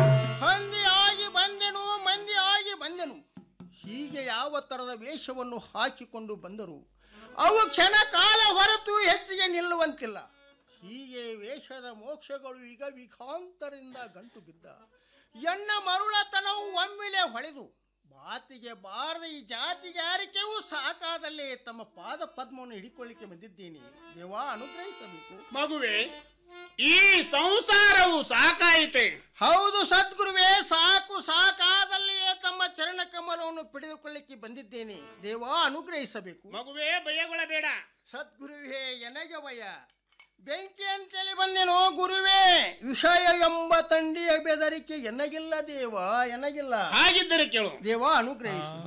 ಹಂದಿಯಾಗಿ ಬಂದೆನು ಮಂದಿಯಾಗಿ ಬಂದೆನು ಹೀಗೆ ಯಾವ ಥರದ ವೇಷವನ್ನು ಹಾಕಿಕೊಂಡು ಬಂದರು ಅವು ಕ್ಷಣ ಕಾಲ ಹೊರತು ಹೆಚ್ಚಿಗೆ ನಿಲ್ಲುವಂತಿಲ್ಲ ಹೀಗೆ ವೇಷದ ಮೋಕ್ಷಗಳು ಈಗ ವಿಖಾಂತರದಿಂದ ಗಂಟು ಬಿದ್ದ ಎಣ್ಣ ಮರುಳತನವು ಒಮ್ಮೆಲೆ ಹೊಳೆದು ಮಾತಿಗೆ ಬಾರದ ಈ ಜಾತಿಗಾರಿಕೆಯೂ ಸಾಕಾದಲ್ಲಿ ತಮ್ಮ ಪಾದ ಪದ್ಮವನ್ನು ಹಿಡಿಕೊಳ್ಳಿಕ್ಕೆ ಬಂದಿದ್ದೇನೆ ದೇವಾ ಅನುಗ್ರಹಿಸಬೇಕು ಮಗುವೆ ಈ ಸಂಸಾರವು ಸಾಕಾಯಿತೆ ಹೌದು ಸದ್ಗುರುವೇ ಸಾಕು ಸಾಕಾದಲ್ಲಿಯೇ ತಮ್ಮ ಚರಣ ಕಮಲವನ್ನು ಪಡೆದುಕೊಳ್ಳಿಕ್ಕೆ ಬಂದಿದ್ದೇನೆ ದೇವಾ ಅನುಗ್ರಹಿಸಬೇಕು ಮಗುವೇ ಭಯಗೊಳ್ಳಬೇಡ ಸದ್ಗುರುವೇ ಎನಗೆ ಭಯ ಬೆಂಕಿ ಅಂತೇಳಿ ಬಂದೆನೋ ಗುರುವೇ ವಿಷಯ ಎಂಬ ತಂಡಿಯ ಬೆದರಿಕೆ ಎನಗಿಲ್ಲ ದೇವ ಎನಗಿಲ್ಲ ಹಾಗಿದ್ದರೆ ಕೇಳು ದೇವ ಅನುಗ್ರಹಿಸು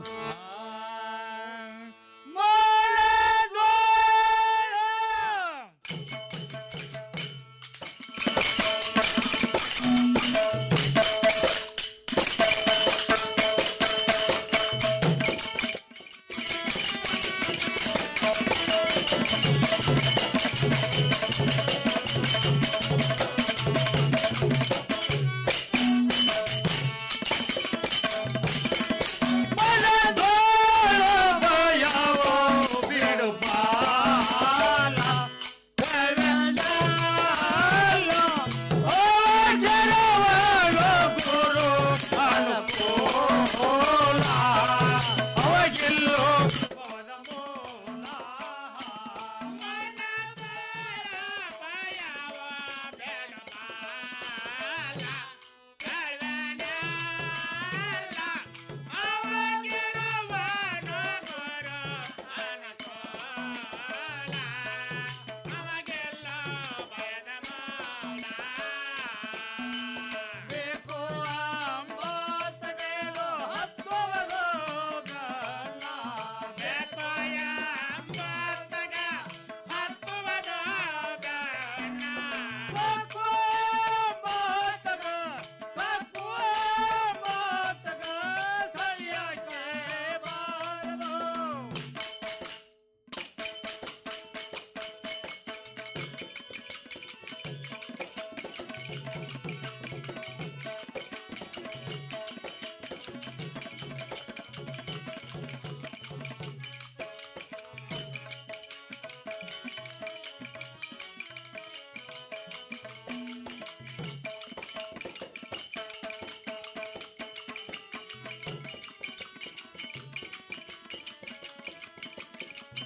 ಅವಾಗಿಲ್ಲೋ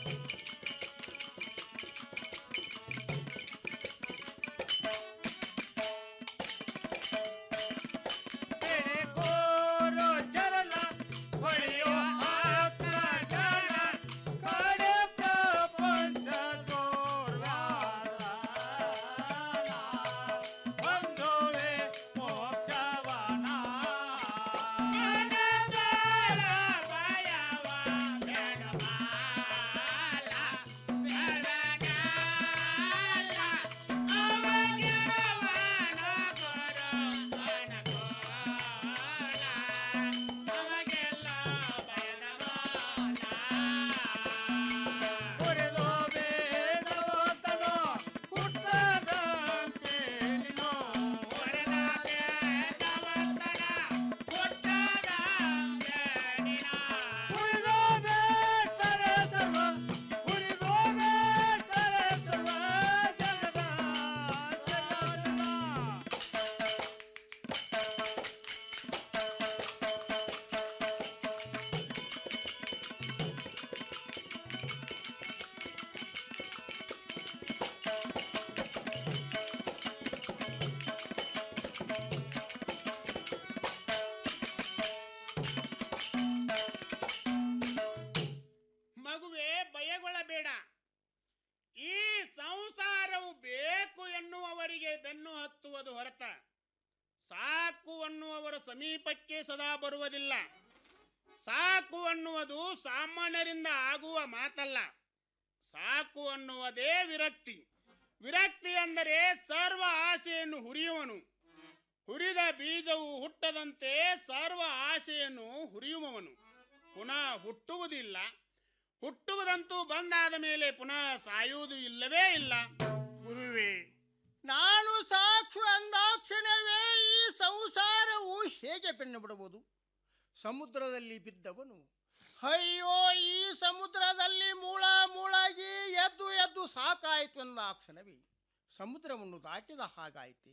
ಮಗುವೆ ಭಯಗೊಳ್ಳಬೇಡ ಈ ಸಂಸಾರವು ಬೇಕು ಎನ್ನುವವರಿಗೆ ಬೆನ್ನು ಹತ್ತುವುದು ಹೊರತ ಸಾಕು ಅನ್ನುವವರ ಸಮೀಪಕ್ಕೆ ಸದಾ ಬರುವುದಿಲ್ಲ ಸಾಕು ಅನ್ನುವುದು ಸಾಮಾನ್ಯರಿಂದ ಆಗುವ ಮಾತಲ್ಲ ಸಾಕು ಅನ್ನುವುದೇ ವಿರಕ್ತಿ ವಿರಕ್ತಿ ಅಂದರೆ ಸರ್ವ ಆಸೆಯನ್ನು ಹುರಿಯುವನು ಹುರಿದ ಬೀಜವು ಹುಟ್ಟದಂತೆ ಸರ್ವ ಆಸೆಯನ್ನು ಹುರಿಯುವವನು ಪುನಃ ಹುಟ್ಟುವುದಿಲ್ಲ ಹುಟ್ಟುವುದಂತೂ ಬಂದಾದ ಮೇಲೆ ಪುನಃ ಸಾಯುವುದು ಇಲ್ಲವೇ ಇಲ್ಲ ಗುರುವೇ ನಾನು ಸಾಕ್ಷು ಅಂದಾಕ್ಷಣವೇ ಈ ಸಂಸಾರವು ಹೇಗೆ ಬೆನ್ನು ಬಿಡಬಹುದು ಸಮುದ್ರದಲ್ಲಿ ಬಿದ್ದವನು ಅಯ್ಯೋ ಈ ಸಮುದ್ರದಲ್ಲಿ ಮೂಳ ಮೂಳಾಗಿ ಎದ್ದು ಎದ್ದು ಸಾಕಾಯಿತು ಎಂದಾಕ್ಷಣವೇ ಸಮುದ್ರವನ್ನು ದಾಟಿದ ಹಾಗಾಯಿತೆ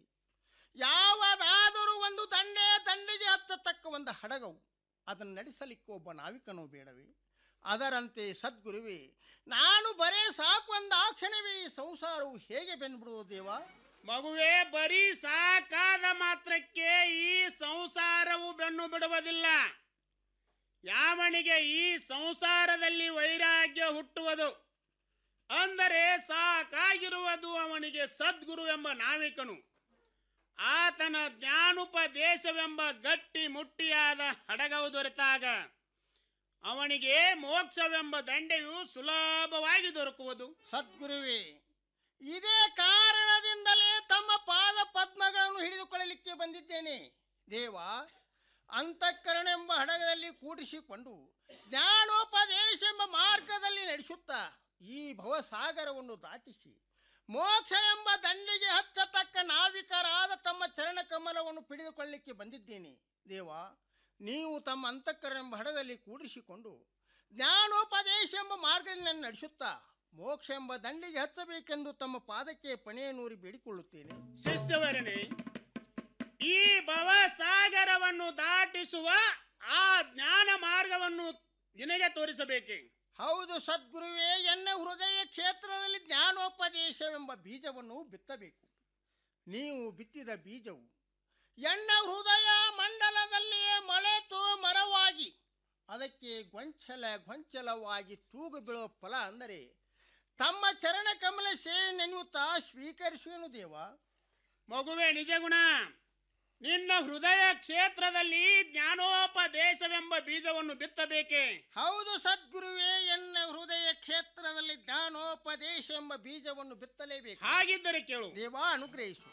ಯಾವದಾದರೂ ಒಂದು ದಂಡೆ ದಂಡೆಗೆ ಹತ್ತತಕ್ಕ ಒಂದು ಹಡಗವು ಅದನ್ನು ನಡೆಸಲಿಕ್ಕೆ ಒಬ್ಬ ನಾವಿಕನೂ ಬೇಡವೇ ಅದರಂತೆ ಸದ್ಗುರುವೇ ನಾನು ಬರೇ ಸಾಕು ಅಂದಾಕ್ಷಣವೇ ಈ ಸಂಸಾರವು ಹೇಗೆ ಬೆನ್ಬಿಡುವುದು ದೇವ ಮಗುವೆ ಬರೀ ಸಾಕಾದ ಮಾತ್ರಕ್ಕೆ ಈ ಸಂಸಾರವು ಬೆನ್ನು ಬಿಡುವುದಿಲ್ಲ ಯಾವನಿಗೆ ಈ ಸಂಸಾರದಲ್ಲಿ ವೈರಾಗ್ಯ ಹುಟ್ಟುವುದು ಅಂದರೆ ಸಾಕಾಗಿರುವುದು ಅವನಿಗೆ ಸದ್ಗುರು ಎಂಬ ನಾವಿಕನು ಆತನ ಜ್ಞಾನೋಪದೇಶವೆಂಬ ಗಟ್ಟಿ ಮುಟ್ಟಿಯಾದ ಹಡಗವು ದೊರೆತಾಗ ಅವನಿಗೆ ಮೋಕ್ಷವೆಂಬ ದಂಡೆಯು ಸುಲಭವಾಗಿ ದೊರಕುವುದು ಸದ್ಗುರುವೇ ಇದೇ ಕಾರಣದಿಂದಲೇ ತಮ್ಮ ಪಾದ ಪದ್ಮಗಳನ್ನು ಹಿಡಿದುಕೊಳ್ಳಲಿಕ್ಕೆ ಬಂದಿದ್ದೇನೆ ದೇವ ಅಂತಃಕರಣ ಎಂಬ ಹಡಗದಲ್ಲಿ ಕೂಡಿಸಿಕೊಂಡು ಜ್ಞಾನೋಪದೇಶ ಎಂಬ ಮಾರ್ಗದಲ್ಲಿ ನಡೆಸುತ್ತಾ ಈ ಭವಸಾಗರವನ್ನು ದಾಟಿಸಿ ಮೋಕ್ಷ ಎಂಬ ದಂಡಿಗೆ ಹಚ್ಚತಕ್ಕ ನಾವಿಕರಾದ ತಮ್ಮ ಚರಣ ಕಮಲವನ್ನು ಪಿಡಿದುಕೊಳ್ಳಲಿಕ್ಕೆ ಬಂದಿದ್ದೇನೆ ದೇವ ನೀವು ತಮ್ಮ ಅಂತಃಕರಣ ಎಂಬ ಹಡಗದಲ್ಲಿ ಕೂಡಿಸಿಕೊಂಡು ಜ್ಞಾನೋಪದೇಶ ಎಂಬ ಮಾರ್ಗದಲ್ಲಿ ನನ್ನ ನಡೆಸುತ್ತಾ ಮೋಕ್ಷ ಎಂಬ ದಂಡಿಗೆ ಹಚ್ಚಬೇಕೆಂದು ತಮ್ಮ ಪಾದಕ್ಕೆ ಪಣೆಯನ್ನೂರಿ ಬೇಡಿಕೊಳ್ಳುತ್ತೇನೆ ಶಿಷ್ಯವರನೇ ಈ ಭವಸಾಗರವನ್ನು ದಾಟಿಸುವ ಆ ಜ್ಞಾನ ಮಾರ್ಗವನ್ನು ನಿನಗೆ ತೋರಿಸಬೇಕೆ ಹೌದು ಸದ್ಗುರುವೇ ಎನ್ನ ಹೃದಯ ಕ್ಷೇತ್ರದಲ್ಲಿ ಜ್ಞಾನೋಪದೇಶವೆಂಬ ಬೀಜವನ್ನು ಬಿತ್ತಬೇಕು ನೀವು ಬಿತ್ತಿದ ಬೀಜವು ಎನ್ನ ಹೃದಯ ಮಂಡಲದಲ್ಲಿಯೇ ಮಳೆತು ಮರವಾಗಿ ಅದಕ್ಕೆ ಗೊಂಚಲ ಗೊಂಚಲವಾಗಿ ತೂಗು ಬೀಳುವ ಫಲ ಅಂದರೆ ತಮ್ಮ ಚರಣ ಕಮಲ ಸೇವೆ ನೆನೆಯುತ್ತಾ ಸ್ವೀಕರಿಸುವನು ದೇವ ಮಗುವೆ ನಿಜಗುಣ ನಿನ್ನ ಹೃದಯ ಕ್ಷೇತ್ರದಲ್ಲಿ ಜ್ಞಾನೋಪದೇಶವೆಂಬ ಬೀಜವನ್ನು ಬಿತ್ತಬೇಕೆ ಹೌದು ಸದ್ಗುರುವೇ ಎನ್ನ ಹೃದಯ ಕ್ಷೇತ್ರದಲ್ಲಿ ಜ್ಞಾನೋಪದೇಶ ಎಂಬ ಬೀಜವನ್ನು ಬಿತ್ತಲೇಬೇಕು ಹಾಗಿದ್ದರೆ ಕೇಳು ದೇವ ಅನುಗ್ರಹಿಸು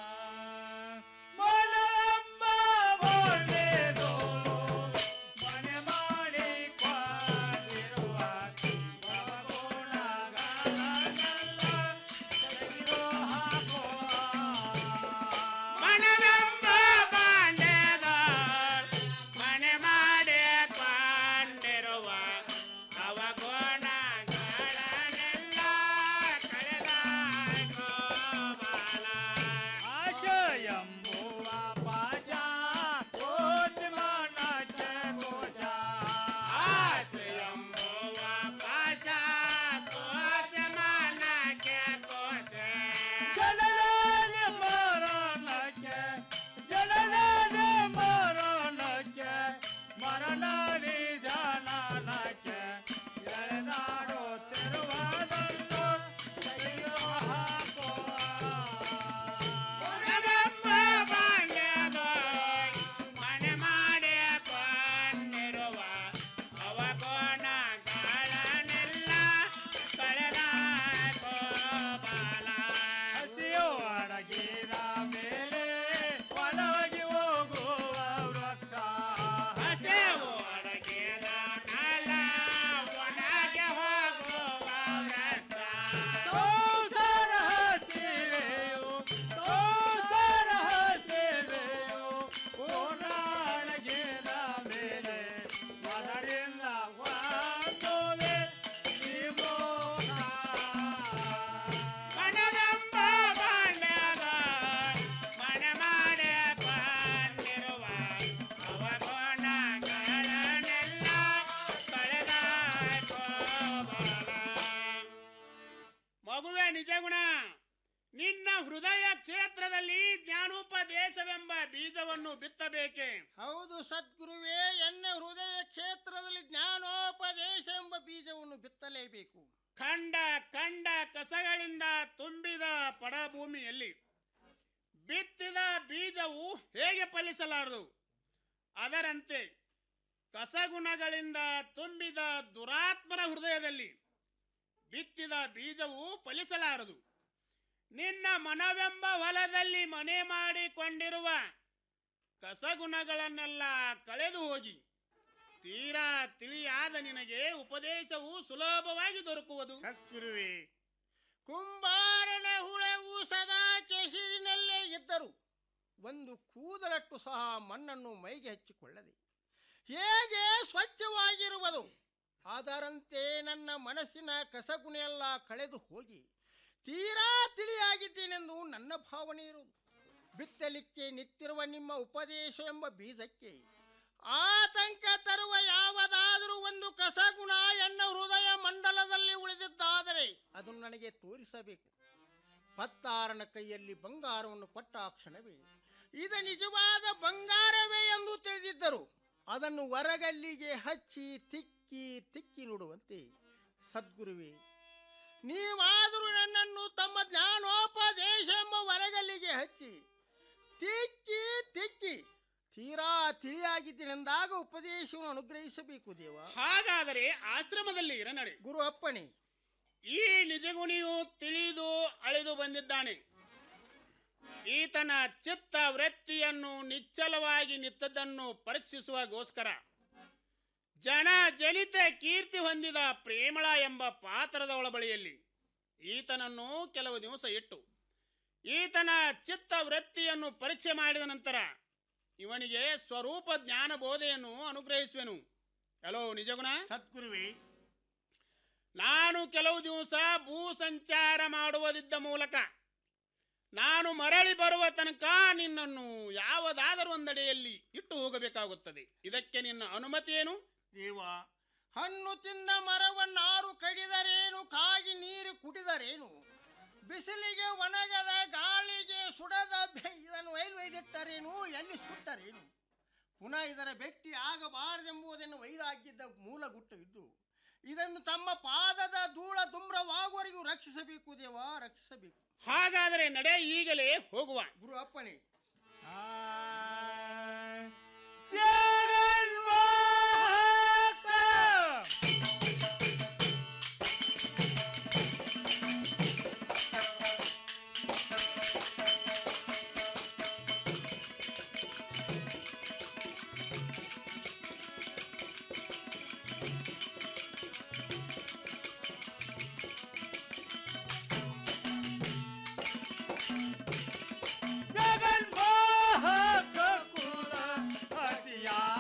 ಮನವೆಂಬ ಬಾಂಡೆದ ಮನೆ ಮಾಡಿ ಕೊಂಡಿರುವ ಅವಗುಣಗಳನ್ನೆಲ್ಲ ಕಳೆದ ಆಶಯಂಬುವ ನಿಜಗುಣ ನಿನ್ನ ಹೃದಯ ಕ್ಷೇತ್ರದಲ್ಲಿ ಜ್ಞಾನೋಪದೇಶವೆಂಬ ಬೀಜವನ್ನು ಬಿತ್ತಬೇಕೆ ಹೌದು ಸದ್ಗುರುವೇ ಎನ್ನ ಹೃದಯ ಕ್ಷೇತ್ರದಲ್ಲಿ ಜ್ಞಾನೋಪದೇಶ ಎಂಬ ಬೀಜವನ್ನು ಬಿತ್ತಲೇಬೇಕು ಖಂಡ ಖಂಡ ಕಸಗಳಿಂದ ತುಂಬಿದ ಪಡಭೂಮಿಯಲ್ಲಿ ಬಿತ್ತಿದ ಬೀಜವು ಹೇಗೆ ಫಲಿಸಲಾರದು ಅದರಂತೆ ಕಸಗುಣಗಳಿಂದ ತುಂಬಿದ ದುರಾತ್ಮರ ಹೃದಯದಲ್ಲಿ ಬಿತ್ತಿದ ಬೀಜವು ಫಲಿಸಲಾರದು ನಿನ್ನ ಮನವೆಂಬ ಹೊಲದಲ್ಲಿ ಮನೆ ಮಾಡಿಕೊಂಡಿರುವ ಕಸಗುಣಗಳನ್ನೆಲ್ಲ ಕಳೆದು ಹೋಗಿ ತೀರಾ ತಿಳಿಯಾದ ನಿನಗೆ ಉಪದೇಶವು ಸುಲಭವಾಗಿ ದೊರಕುವುದು ಸದ್ಗುರುವೇ ಕುಂಬಾರನ ಹುಳವು ಸದಾ ಕೆಸರಿನಲ್ಲೇ ಇದ್ದರು ಒಂದು ಕೂದಲಟ್ಟು ಸಹ ಮಣ್ಣನ್ನು ಮೈಗೆ ಹಚ್ಚಿಕೊಳ್ಳದೆ ಹೇಗೆ ಸ್ವಚ್ಛವಾಗಿರುವುದು ಅದರಂತೆ ನನ್ನ ಮನಸ್ಸಿನ ಕಸಗುಣೆಲ್ಲ ಕಳೆದು ಹೋಗಿ ತೀರಾ ತಿಳಿಯಾಗಿದ್ದೇನೆಂದು ನನ್ನ ಭಾವನೆ ಇರುವುದು ಬಿತ್ತಲಿಕ್ಕೆ ನಿಂತಿರುವ ನಿಮ್ಮ ಉಪದೇಶ ಎಂಬ ಬೀಜಕ್ಕೆ ಆತಂಕ ತರುವ ಯಾವುದಾದರೂ ಒಂದು ಕಸಗುಣ ಎನ್ನ ಹೃದಯ ಮಂಡಲದಲ್ಲಿ ಉಳಿದಿದ್ದಾದರೆ ಅದು ನನಗೆ ತೋರಿಸಬೇಕು ಪತ್ತಾರನ ಕೈಯಲ್ಲಿ ಬಂಗಾರವನ್ನು ಕೊಟ್ಟ ಆ ಕ್ಷಣವೇ ಇದು ನಿಜವಾದ ಬಂಗಾರವೇ ಎಂದು ತಿಳಿದಿದ್ದರು ಅದನ್ನು ಹೊರಗಲ್ಲಿಗೆ ಹಚ್ಚಿ ತಿಕ್ಕಿ ತಿಕ್ಕಿ ನೋಡುವಂತೆ ಸದ್ಗುರುವೇ ನೀವಾದರೂ ನನ್ನನ್ನು ತಮ್ಮ ಜ್ಞಾನೋಪದೇಶ ಎಂಬ ಹೊರಗಲ್ಲಿಗೆ ಹಚ್ಚಿ ತಿಕ್ಕಿ ತಿಕ್ಕಿ ತೀರಾ ತಿಳಿಯಾಗಿದ್ದೇನೆಂದಾಗ ಉಪದೇಶವನ್ನು ಅನುಗ್ರಹಿಸಬೇಕು ದೇವ ಹಾಗಾದರೆ ಆಶ್ರಮದಲ್ಲಿ ಇರ ನಡೆ ಗುರು ಅಪ್ಪಣೆ ಈ ನಿಜಗುಣಿಯು ತಿಳಿದು ಅಳಿದು ಬಂದಿದ್ದಾನೆ ಈತನ ಚಿತ್ತ ವೃತ್ತಿಯನ್ನು ನಿಚ್ಚಲವಾಗಿ ನಿತ್ತದನ್ನು ಪರೀಕ್ಷಿಸುವಗೋಸ್ಕರ ಜನ ಜನಿತ ಕೀರ್ತಿ ಹೊಂದಿದ ಪ್ರೇಮಳ ಎಂಬ ಪಾತ್ರದ ಒಳಬಳಿಯಲ್ಲಿ ಈತನನ್ನು ಕೆಲವು ದಿವಸ ಇಟ್ಟು ಈತನ ಚಿತ್ತ ವೃತ್ತಿಯನ್ನು ಪರೀಕ್ಷೆ ಮಾಡಿದ ನಂತರ ಇವನಿಗೆ ಸ್ವರೂಪ ಜ್ಞಾನ ಬೋಧೆಯನ್ನು ಅನುಗ್ರಹಿಸುವೆನು ಹಲೋ ನಿಜಗುಣ ಸದ್ಗುರುವೇ ನಾನು ಕೆಲವು ದಿವಸ ಭೂ ಸಂಚಾರ ಮಾಡುವುದಿದ್ದ ಮೂಲಕ ನಾನು ಮರಳಿ ಬರುವ ತನಕ ನಿನ್ನನ್ನು ಯಾವುದಾದರೂ ಒಂದೆಡೆಯಲ್ಲಿ ಇಟ್ಟು ಹೋಗಬೇಕಾಗುತ್ತದೆ ಇದಕ್ಕೆ ನಿನ್ನ ಅನುಮತಿ ಏನು ದೇವ ಹಣ್ಣು ತಿಂದ ಮರವನ್ನಾರು ಕಡಿದರೇನು ಕಾಗಿ ನೀರು ಕುಡಿದರೇನು ಬಿಸಿಲಿಗೆ ಒಣಗದ ಗಾಳಿಗೆ ಸುಡದ ಬೆ- ಇದನ್ನು ಒಯ್ಲು ಒಯ್ದಿಟ್ಟರೇನು ಎಲ್ಲಿ ಸುಟ್ಟರೇನು ಪುನಃ ಇದರ ಭೇಟಿ ಆಗಬಾರದೆಂಬುದನ್ನು ವೈರಾಗ್ಯದ ಮೂಲ ಗುಟ್ಟವಿದ್ದು ಇದನ್ನು ತಮ್ಮ ಪಾದದ ಧೂಳ ದುಮ್ರವಾಗುವವರೆಗೂ ರಕ್ಷಿಸಬೇಕು ದೇವ ರಕ್ಷಿಸಬೇಕು ಹಾಗಾದರೆ ನಡೆ ಈಗಲೇ ಹೋಗುವ ಗುರು ಅಪ್ಪಣೆ ಜಗನ್ಮೋಹಕ ಕುಲ ಅತಿಯಾದ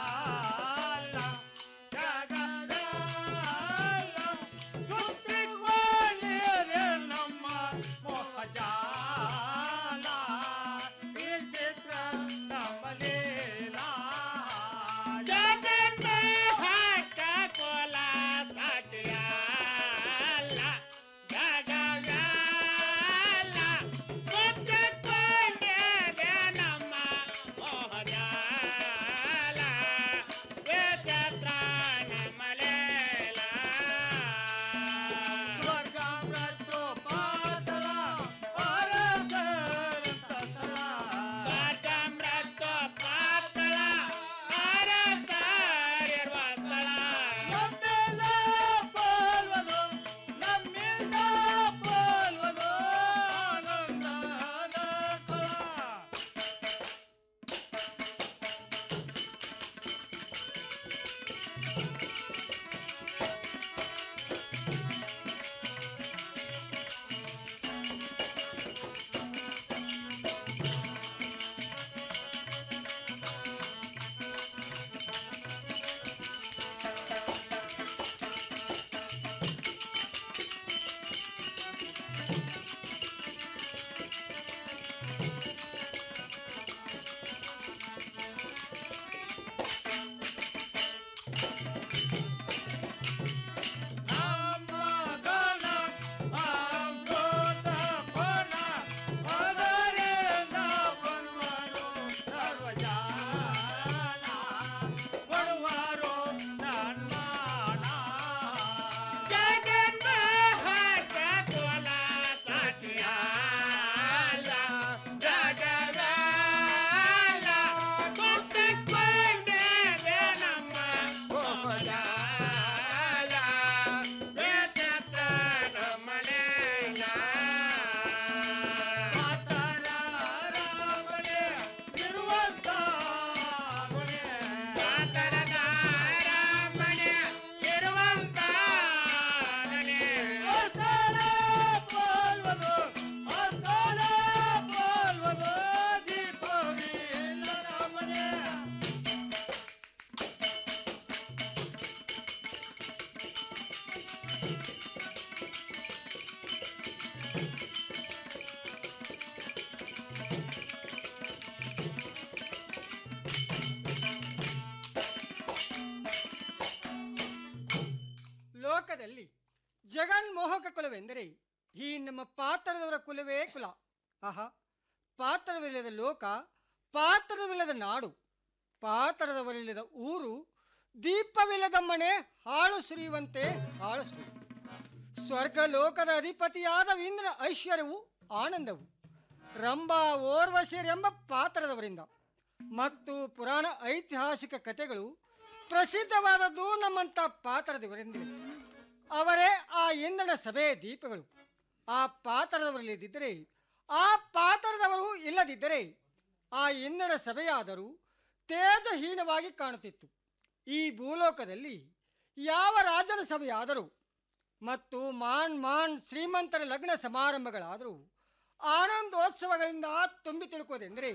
ಮೋಹಕ ಕುಲವೆಂದರೆ ಈ ನಮ್ಮ ಪಾತ್ರದವರ ಕುಲವೇ ಕುಲ ಆಹಾ ಪಾತ್ರವಿಲ್ಲದ ಲೋಕ ಪಾತ್ರವಿಲ್ಲದ ನಾಡು ಪಾತ್ರದವರಿಲ್ಲದ ಊರು ದೀಪವಿಲ್ಲದ ಮನೆ ಹಾಳು ಸುರಿಯುವಂತೆ ಹಾಳು ಸುರಿಯುವ ಸ್ವರ್ಗ ಲೋಕದ ಅಧಿಪತಿಯಾದ ಇಂದ್ರ ಐಶ್ವರ್ಯವು ಆನಂದವು ರಂಭಾ ಓರ್ವಶಿರೆಂಬ ಪಾತ್ರದವರಿಂದ ಮತ್ತು ಪುರಾಣ ಐತಿಹಾಸಿಕ ಕಥೆಗಳು ಪ್ರಸಿದ್ಧವಾದದ್ದು ನಮ್ಮಂಥ ಪಾತ್ರದವರಿಂದಲೇ ಅವರೇ ಆ ಇಂದ್ರನ ಸಭೆಯ ದೀಪಗಳು ಆ ಪಾತ್ರದವರಿಲ್ಲದಿದ್ದರೆ ಆ ಪಾತ್ರದವರು ಇಲ್ಲದಿದ್ದರೆ ಆ ಇಂದ್ರನ ಸಭೆಯಾದರೂ ತೇಜಹೀನವಾಗಿ ಕಾಣುತ್ತಿತ್ತು ಈ ಭೂಲೋಕದಲ್ಲಿ ಯಾವ ರಾಜನ ಸಭೆಯಾದರೂ ಮತ್ತು ಮಾನ್ ಮಾನ್ ಶ್ರೀಮಂತರ ಲಗ್ನ ಸಮಾರಂಭಗಳಾದರೂ ಆನಂದೋತ್ಸವಗಳಿಂದ ತುಂಬಿ ತಿಳ್ಕೋದೆಂದರೆ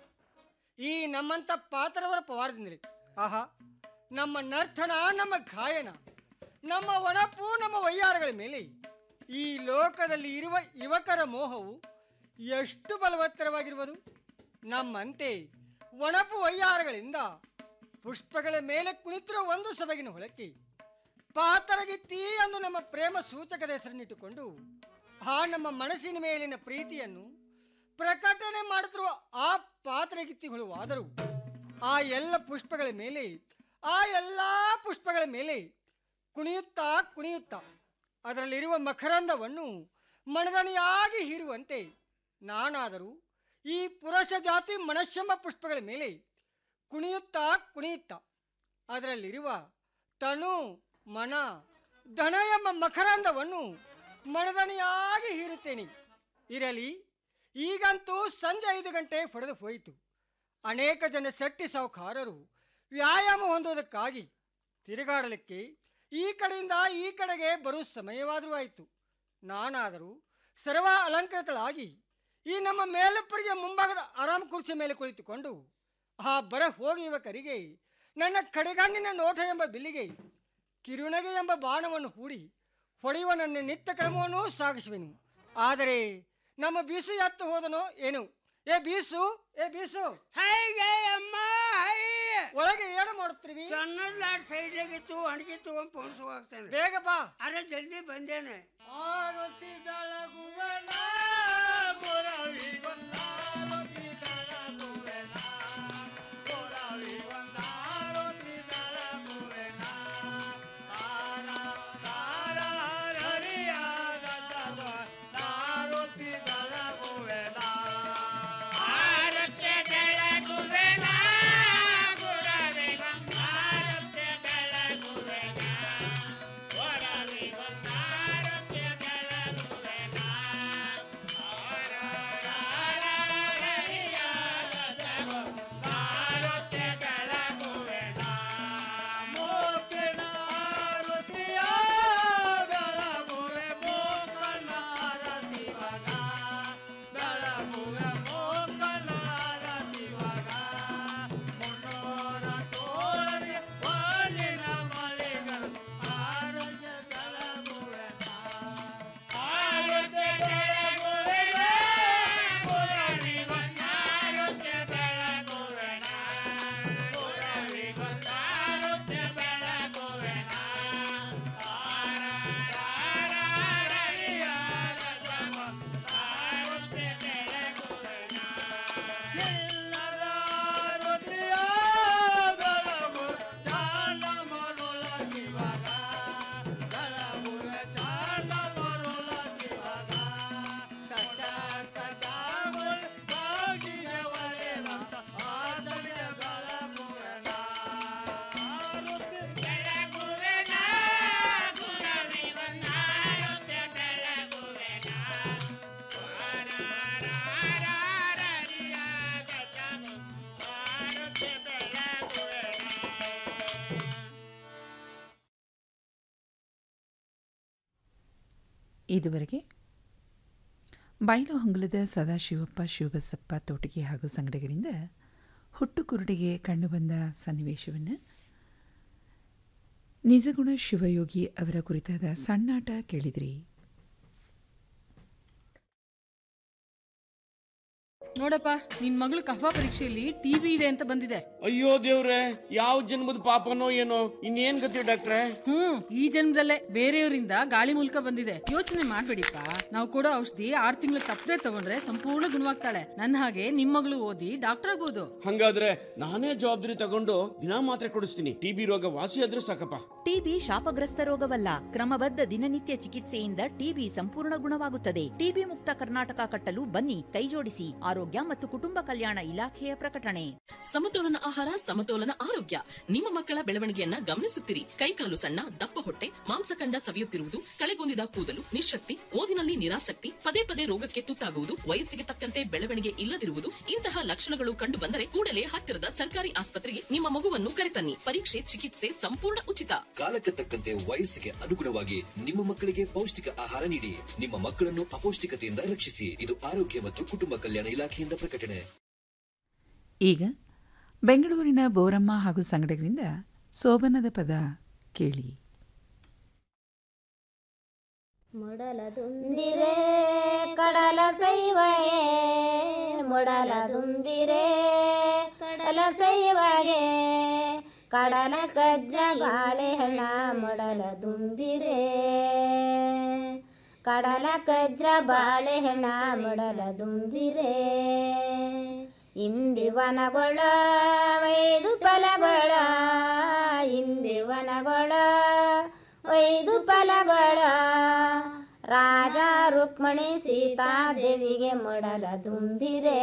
ಈ ನಮ್ಮಂಥ ಪಾತ್ರವರ ಪವಾರದಿಂದಲೇ ಆಹಾ ನಮ್ಮ ನರ್ತನ ನಮ್ಮ ಗಾಯನ ನಮ್ಮ ಒಣಪು ನಮ್ಮ ವಯ್ಯಾರಗಳ ಮೇಲೆ ಈ ಲೋಕದಲ್ಲಿ ಇರುವ ಯುವಕರ ಮೋಹವು ಎಷ್ಟು ಬಲವತ್ತರವಾಗಿರುವುದು ನಮ್ಮಂತೆ ಒಣಪು ವಯ್ಯಾರಗಳಿಂದ ಪುಷ್ಪಗಳ ಮೇಲೆ ಕುಳಿತಿರುವ ಒಂದು ಸೊಬಗಿನ ಹೊಳಕ್ಕೆ ಪಾತರಗಿತ್ತಿ ಎಂದು ನಮ್ಮ ಪ್ರೇಮ ಸೂಚಕದ ಹೆಸರನ್ನಿಟ್ಟುಕೊಂಡು ಆ ನಮ್ಮ ಮನಸ್ಸಿನ ಮೇಲಿನ ಪ್ರೀತಿಯನ್ನು ಪ್ರಕಟಣೆ ಮಾಡುತ್ತಿರುವ ಆ ಪಾತ್ರಗಿತ್ತಿಗಳು ಆದರೂ ಆ ಎಲ್ಲ ಪುಷ್ಪಗಳ ಮೇಲೆ ಆ ಎಲ್ಲ ಪುಷ್ಪಗಳ ಮೇಲೆ ಕುಣಿಯುತ್ತಾ ಕುಣಿಯುತ್ತಾ ಅದರಲ್ಲಿರುವ ಮಕರಂದವನ್ನು ಮಣದಣಿಯಾಗಿ ಹೀರುವಂತೆ ನಾನಾದರೂ ಈ ಪುರುಷ ಜಾತಿ ಮನಸ್ಸೆಂಬ ಪುಷ್ಪಗಳ ಮೇಲೆ ಕುಣಿಯುತ್ತಾ ಕುಣಿಯುತ್ತಾ ಅದರಲ್ಲಿರುವ ತನು ಮನ ದನ ಎಂಬ ಮಕರಂದವನ್ನು ಮಣದಣಿಯಾಗಿ ಹೀರುತ್ತೇನೆ ಇರಲಿ ಈಗಂತೂ ಸಂಜೆ ಐದು ಗಂಟೆ ಹೊಡೆದು ಹೋಯಿತು ಅನೇಕ ಜನ ಶೆಟ್ಟಿ ಸಾಹುಕಾರರು ವ್ಯಾಯಾಮ ಹೊಂದುವುದಕ್ಕಾಗಿ ತಿರುಗಾಡಲಿಕ್ಕೆ ಈ ಕಡೆಯಿಂದ ಈ ಕಡೆಗೆ ಬರುವ ಸಮಯವಾದರೂ ಆಯಿತು ನಾನಾದರೂ ಸರ್ವ ಅಲಂಕೃತಳಾಗಿ ಈ ನಮ್ಮ ಮೇಲಪ್ಪರಿಗೆ ಮುಂಭಾಗದ ಆರಾಮ್ ಕುರ್ಚಿ ಮೇಲೆ ಕುಳಿತುಕೊಂಡು ಆ ಬರ ಹೋಗಿ ಯುವಕರಿಗೆ ನನ್ನ ಕಡೆಗಣ್ಣಿನ ನೋಟ ಎಂಬ ಬಿಲ್ಲಿಗೆ ಕಿರುನಗೆ ಎಂಬ ಬಾಣವನ್ನು ಹೂಡಿ ಹೊಡೆಯುವ ನನ್ನ ನಿತ್ಯ ಕ್ರಮವನ್ನು ಸಾಗಿಸುವೆನು ಆದರೆ ನಮ್ಮ ಬೀಸು ಎತ್ತು ಹೋದನೋ ಏನು ಏ ಬೀಸು ಏ ಬೀಸು ಹೇಗೆ ಅಮ್ಮ ಹೈ ಒಳಗೆ ಏನು ಮಾಡುತ್ತೀವಿ ಸಣ್ಣದ ಸೈಡ್ನಾಗಿತ್ತು ಅಡಿಗೆ ತಗೊಂಡ್ ಪೋನ್ಸು ಹೋಗ್ತಾನೆ ಬೇಗ ಬಾ ಅರೆ ಜಲ್ದಿ ಬಂದೇನೆ ಆರತಿ ಬೆಳಗುವನ ಮುರಳಿ ಬಂದಾರತಿ ಬೆಳಗುವೆನ ಮುರಳಿ ಬಂದಾರತಿ ಬೆಳಗುವೆನ ತಾರ ತಾರ ಹರಿಯಾದ ತವ ತಾರತಿ ಬೆಳಗುವೆನ ಆರತಿ ಬೆಳಗುವೆನ ಮುರಳಿ ಬಂದಾರತಿ ಬೆಳಗುವೆನ ಮುರಳಿ ಬಂದಾರತಿ ಬೆಳಗುವೆನ ಇದುವರೆಗೆ ಬೈಲಹೊಂಗಲದ ಸದಾಶಿವಪ್ಪ ಶಿವಬಸಪ್ಪ ತೋಟಿಗೆ ಹಾಗೂ ಸಂಗಡಿಗರಿಂದ ಹುಟ್ಟು ಕುರುಡಿಗೆ ಕಂಡುಬಂದ ಸನ್ನಿವೇಶವನ್ನು ನಿಜಗುಣ ಶಿವಯೋಗಿ ಅವರ ಕುರಿತಾದ ಸಣ್ಣಾಟ ಕೇಳಿದ್ರಿ ನೋಡಪ್ಪ ನಿನ್ ಮಗಳು ಕಫ ಪರೀಕ್ಷೆಯಲ್ಲಿ ಟಿವಿ ಇದೆ ಅಂತ ಬಂದಿದೆ ಅಯ್ಯೋ ದೇವ್ರೆ ಯಾವ ಜನ್ಮದ ಪಾಪನೋ ಏನೋ ಇನ್ನೇನ್ ಗತಿ ಡಾಕ್ಟ್ರೆ ಹ್ಮ್ ಈ ಜನ್ಮದಲ್ಲೇ ಬೇರೆಯವರಿಂದ ಗಾಳಿ ಮೂಲಕ ಬಂದಿದೆ ಯೋಚನೆ ಮಾಡ್ಬೇಡಿಪ್ಪ ನಾವು ಕೊಡೋ ಔಷಧಿ ಆರ್ ತಿಂಗಳು ತಪ್ಪದೆ ತಗೊಂಡ್ರೆ ಸಂಪೂರ್ಣ ಗುಣವಾಗ್ತಾಳೆ ನನ್ನ ಹಾಗೆ ನಿಮ್ ಮಗಳು ಓದಿ ಡಾಕ್ಟರ್ ಆಗ್ಬೋದು ಹಂಗಾದ್ರೆ ನಾನೇ ಜವಾಬ್ದಾರಿ ತಗೊಂಡು ದಿನಾ ಮಾತ್ರೆ ಕೊಡಿಸ್ತೀನಿ ಟಿಬಿ ರೋಗ ವಾಸಿ ಆದ್ರೂ ಸಾಕಪ್ಪ ಟಿಬಿ ಶಾಪಗ್ರಸ್ತ ರೋಗವಲ್ಲ ಕ್ರಮಬದ್ಧ ದಿನನಿತ್ಯ ಚಿಕಿತ್ಸೆಯಿಂದ ಟಿಬಿ ಸಂಪೂರ್ಣ ಗುಣವಾಗುತ್ತದೆ ಟಿಬಿ ಮುಕ್ತ ಕರ್ನಾಟಕ ಕಟ್ಟಲು ಬನ್ನಿ ಕೈಜೋಡಿಸಿ ಆರೋಗ್ಯ ಮತ್ತು ಕುಟುಂಬ ಕಲ್ಯಾಣ ಇಲಾಖೆಯ ಪ್ರಕಟಣೆ ಸಮತೋಲನ ಆಹಾರ ಸಮತೋಲನ ಆರೋಗ್ಯ ನಿಮ್ಮ ಮಕ್ಕಳ ಬೆಳವಣಿಗೆಯನ್ನ ಗಮನಿಸುತ್ತಿರಿ ಕೈಕಾಲು ಸಣ್ಣ ದಪ್ಪ ಹೊಟ್ಟೆ ಮಾಂಸಖಂಡ ಸವಿಯುತ್ತಿರುವುದು ಕಳೆಗುಂದಿದ ಕೂದಲು ನಿಶಕ್ತಿ ಓದಿನಲ್ಲಿ ನಿರಾಸಕ್ತಿ ಪದೇ ಪದೇ ರೋಗಕ್ಕೆ ತುತ್ತಾಗುವುದು ವಯಸ್ಸಿಗೆ ತಕ್ಕಂತೆ ಬೆಳವಣಿಗೆ ಇಲ್ಲದಿರುವುದು ಇಂತಹ ಲಕ್ಷಣಗಳು ಕಂಡು ಬಂದರೆ ಕೂಡಲೇ ಹತ್ತಿರದ ಸರ್ಕಾರಿ ಆಸ್ಪತ್ರೆಗೆ ನಿಮ್ಮ ಮಗುವನ್ನು ಕರೆತನ್ನಿ ಪರೀಕ್ಷೆ ಚಿಕಿತ್ಸೆ ಸಂಪೂರ್ಣ ಉಚಿತ ಕಾಲಕ್ಕೆ ತಕ್ಕಂತೆ ವಯಸ್ಸಿಗೆ ಅನುಗುಣವಾಗಿ ನಿಮ್ಮ ಮಕ್ಕಳಿಗೆ ಪೌಷ್ಟಿಕ ಆಹಾರ ನೀಡಿ ನಿಮ್ಮ ಮಕ್ಕಳನ್ನು ಅಪೌಷ್ಟಿಕತೆಯಿಂದ ರಕ್ಷಿಸಿ ಇದು ಆರೋಗ್ಯ ಮತ್ತು ಕುಟುಂಬ ಕಲ್ಯಾಣ ಇಲಾಖೆಯಿಂದ ಪ್ರಕಟಣೆ ಈಗ ಬೆಂಗಳೂರಿನ ಬೋರಮ್ಮ ಹಾಗೂ ಸಂಗಡಗಳಿಂದ ಸೋಬನದ ಪದ ಕೇಳಿ ಮುಡಲ ತುಂಬಿರೆ ಕಡಲ ಸೈವಗೆ ಮುಡಲ ತುಂಬಿರೆ ಕಡಲ ಸೈವಗೆ ಕಡಲ ಕಜ್ಜ ಬಾಳೆಹಣ್ಣ ಮುಡಲ ತುಂಬಿರೆ ಕಡಲ ಕಜ್ರ ಬಾಳೆಹಣ್ಣ ಮುಡಲ ತುಂಬಿರೆ ಇಂಬಿವನಗೊಳ ವೈದು ಫಲಗೊಳ ಇಂಬಿವನಗೊಳ ವೈದು ಫಲಗೊಳ ರಾಜ ರುಕ್ಮಣಿ ಸೀತಾದೇವಿಗೆ ಮೊಡಲ ತುಂಬಿರೆ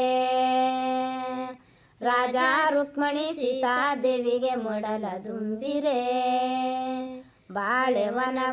ರಾಜ ರುಕ್ಮಣಿ ಸೀತಾದೇವಿಗೆ ಮೊಡಲ ತುಂಬಿರೆ ಬಾಳೆವನ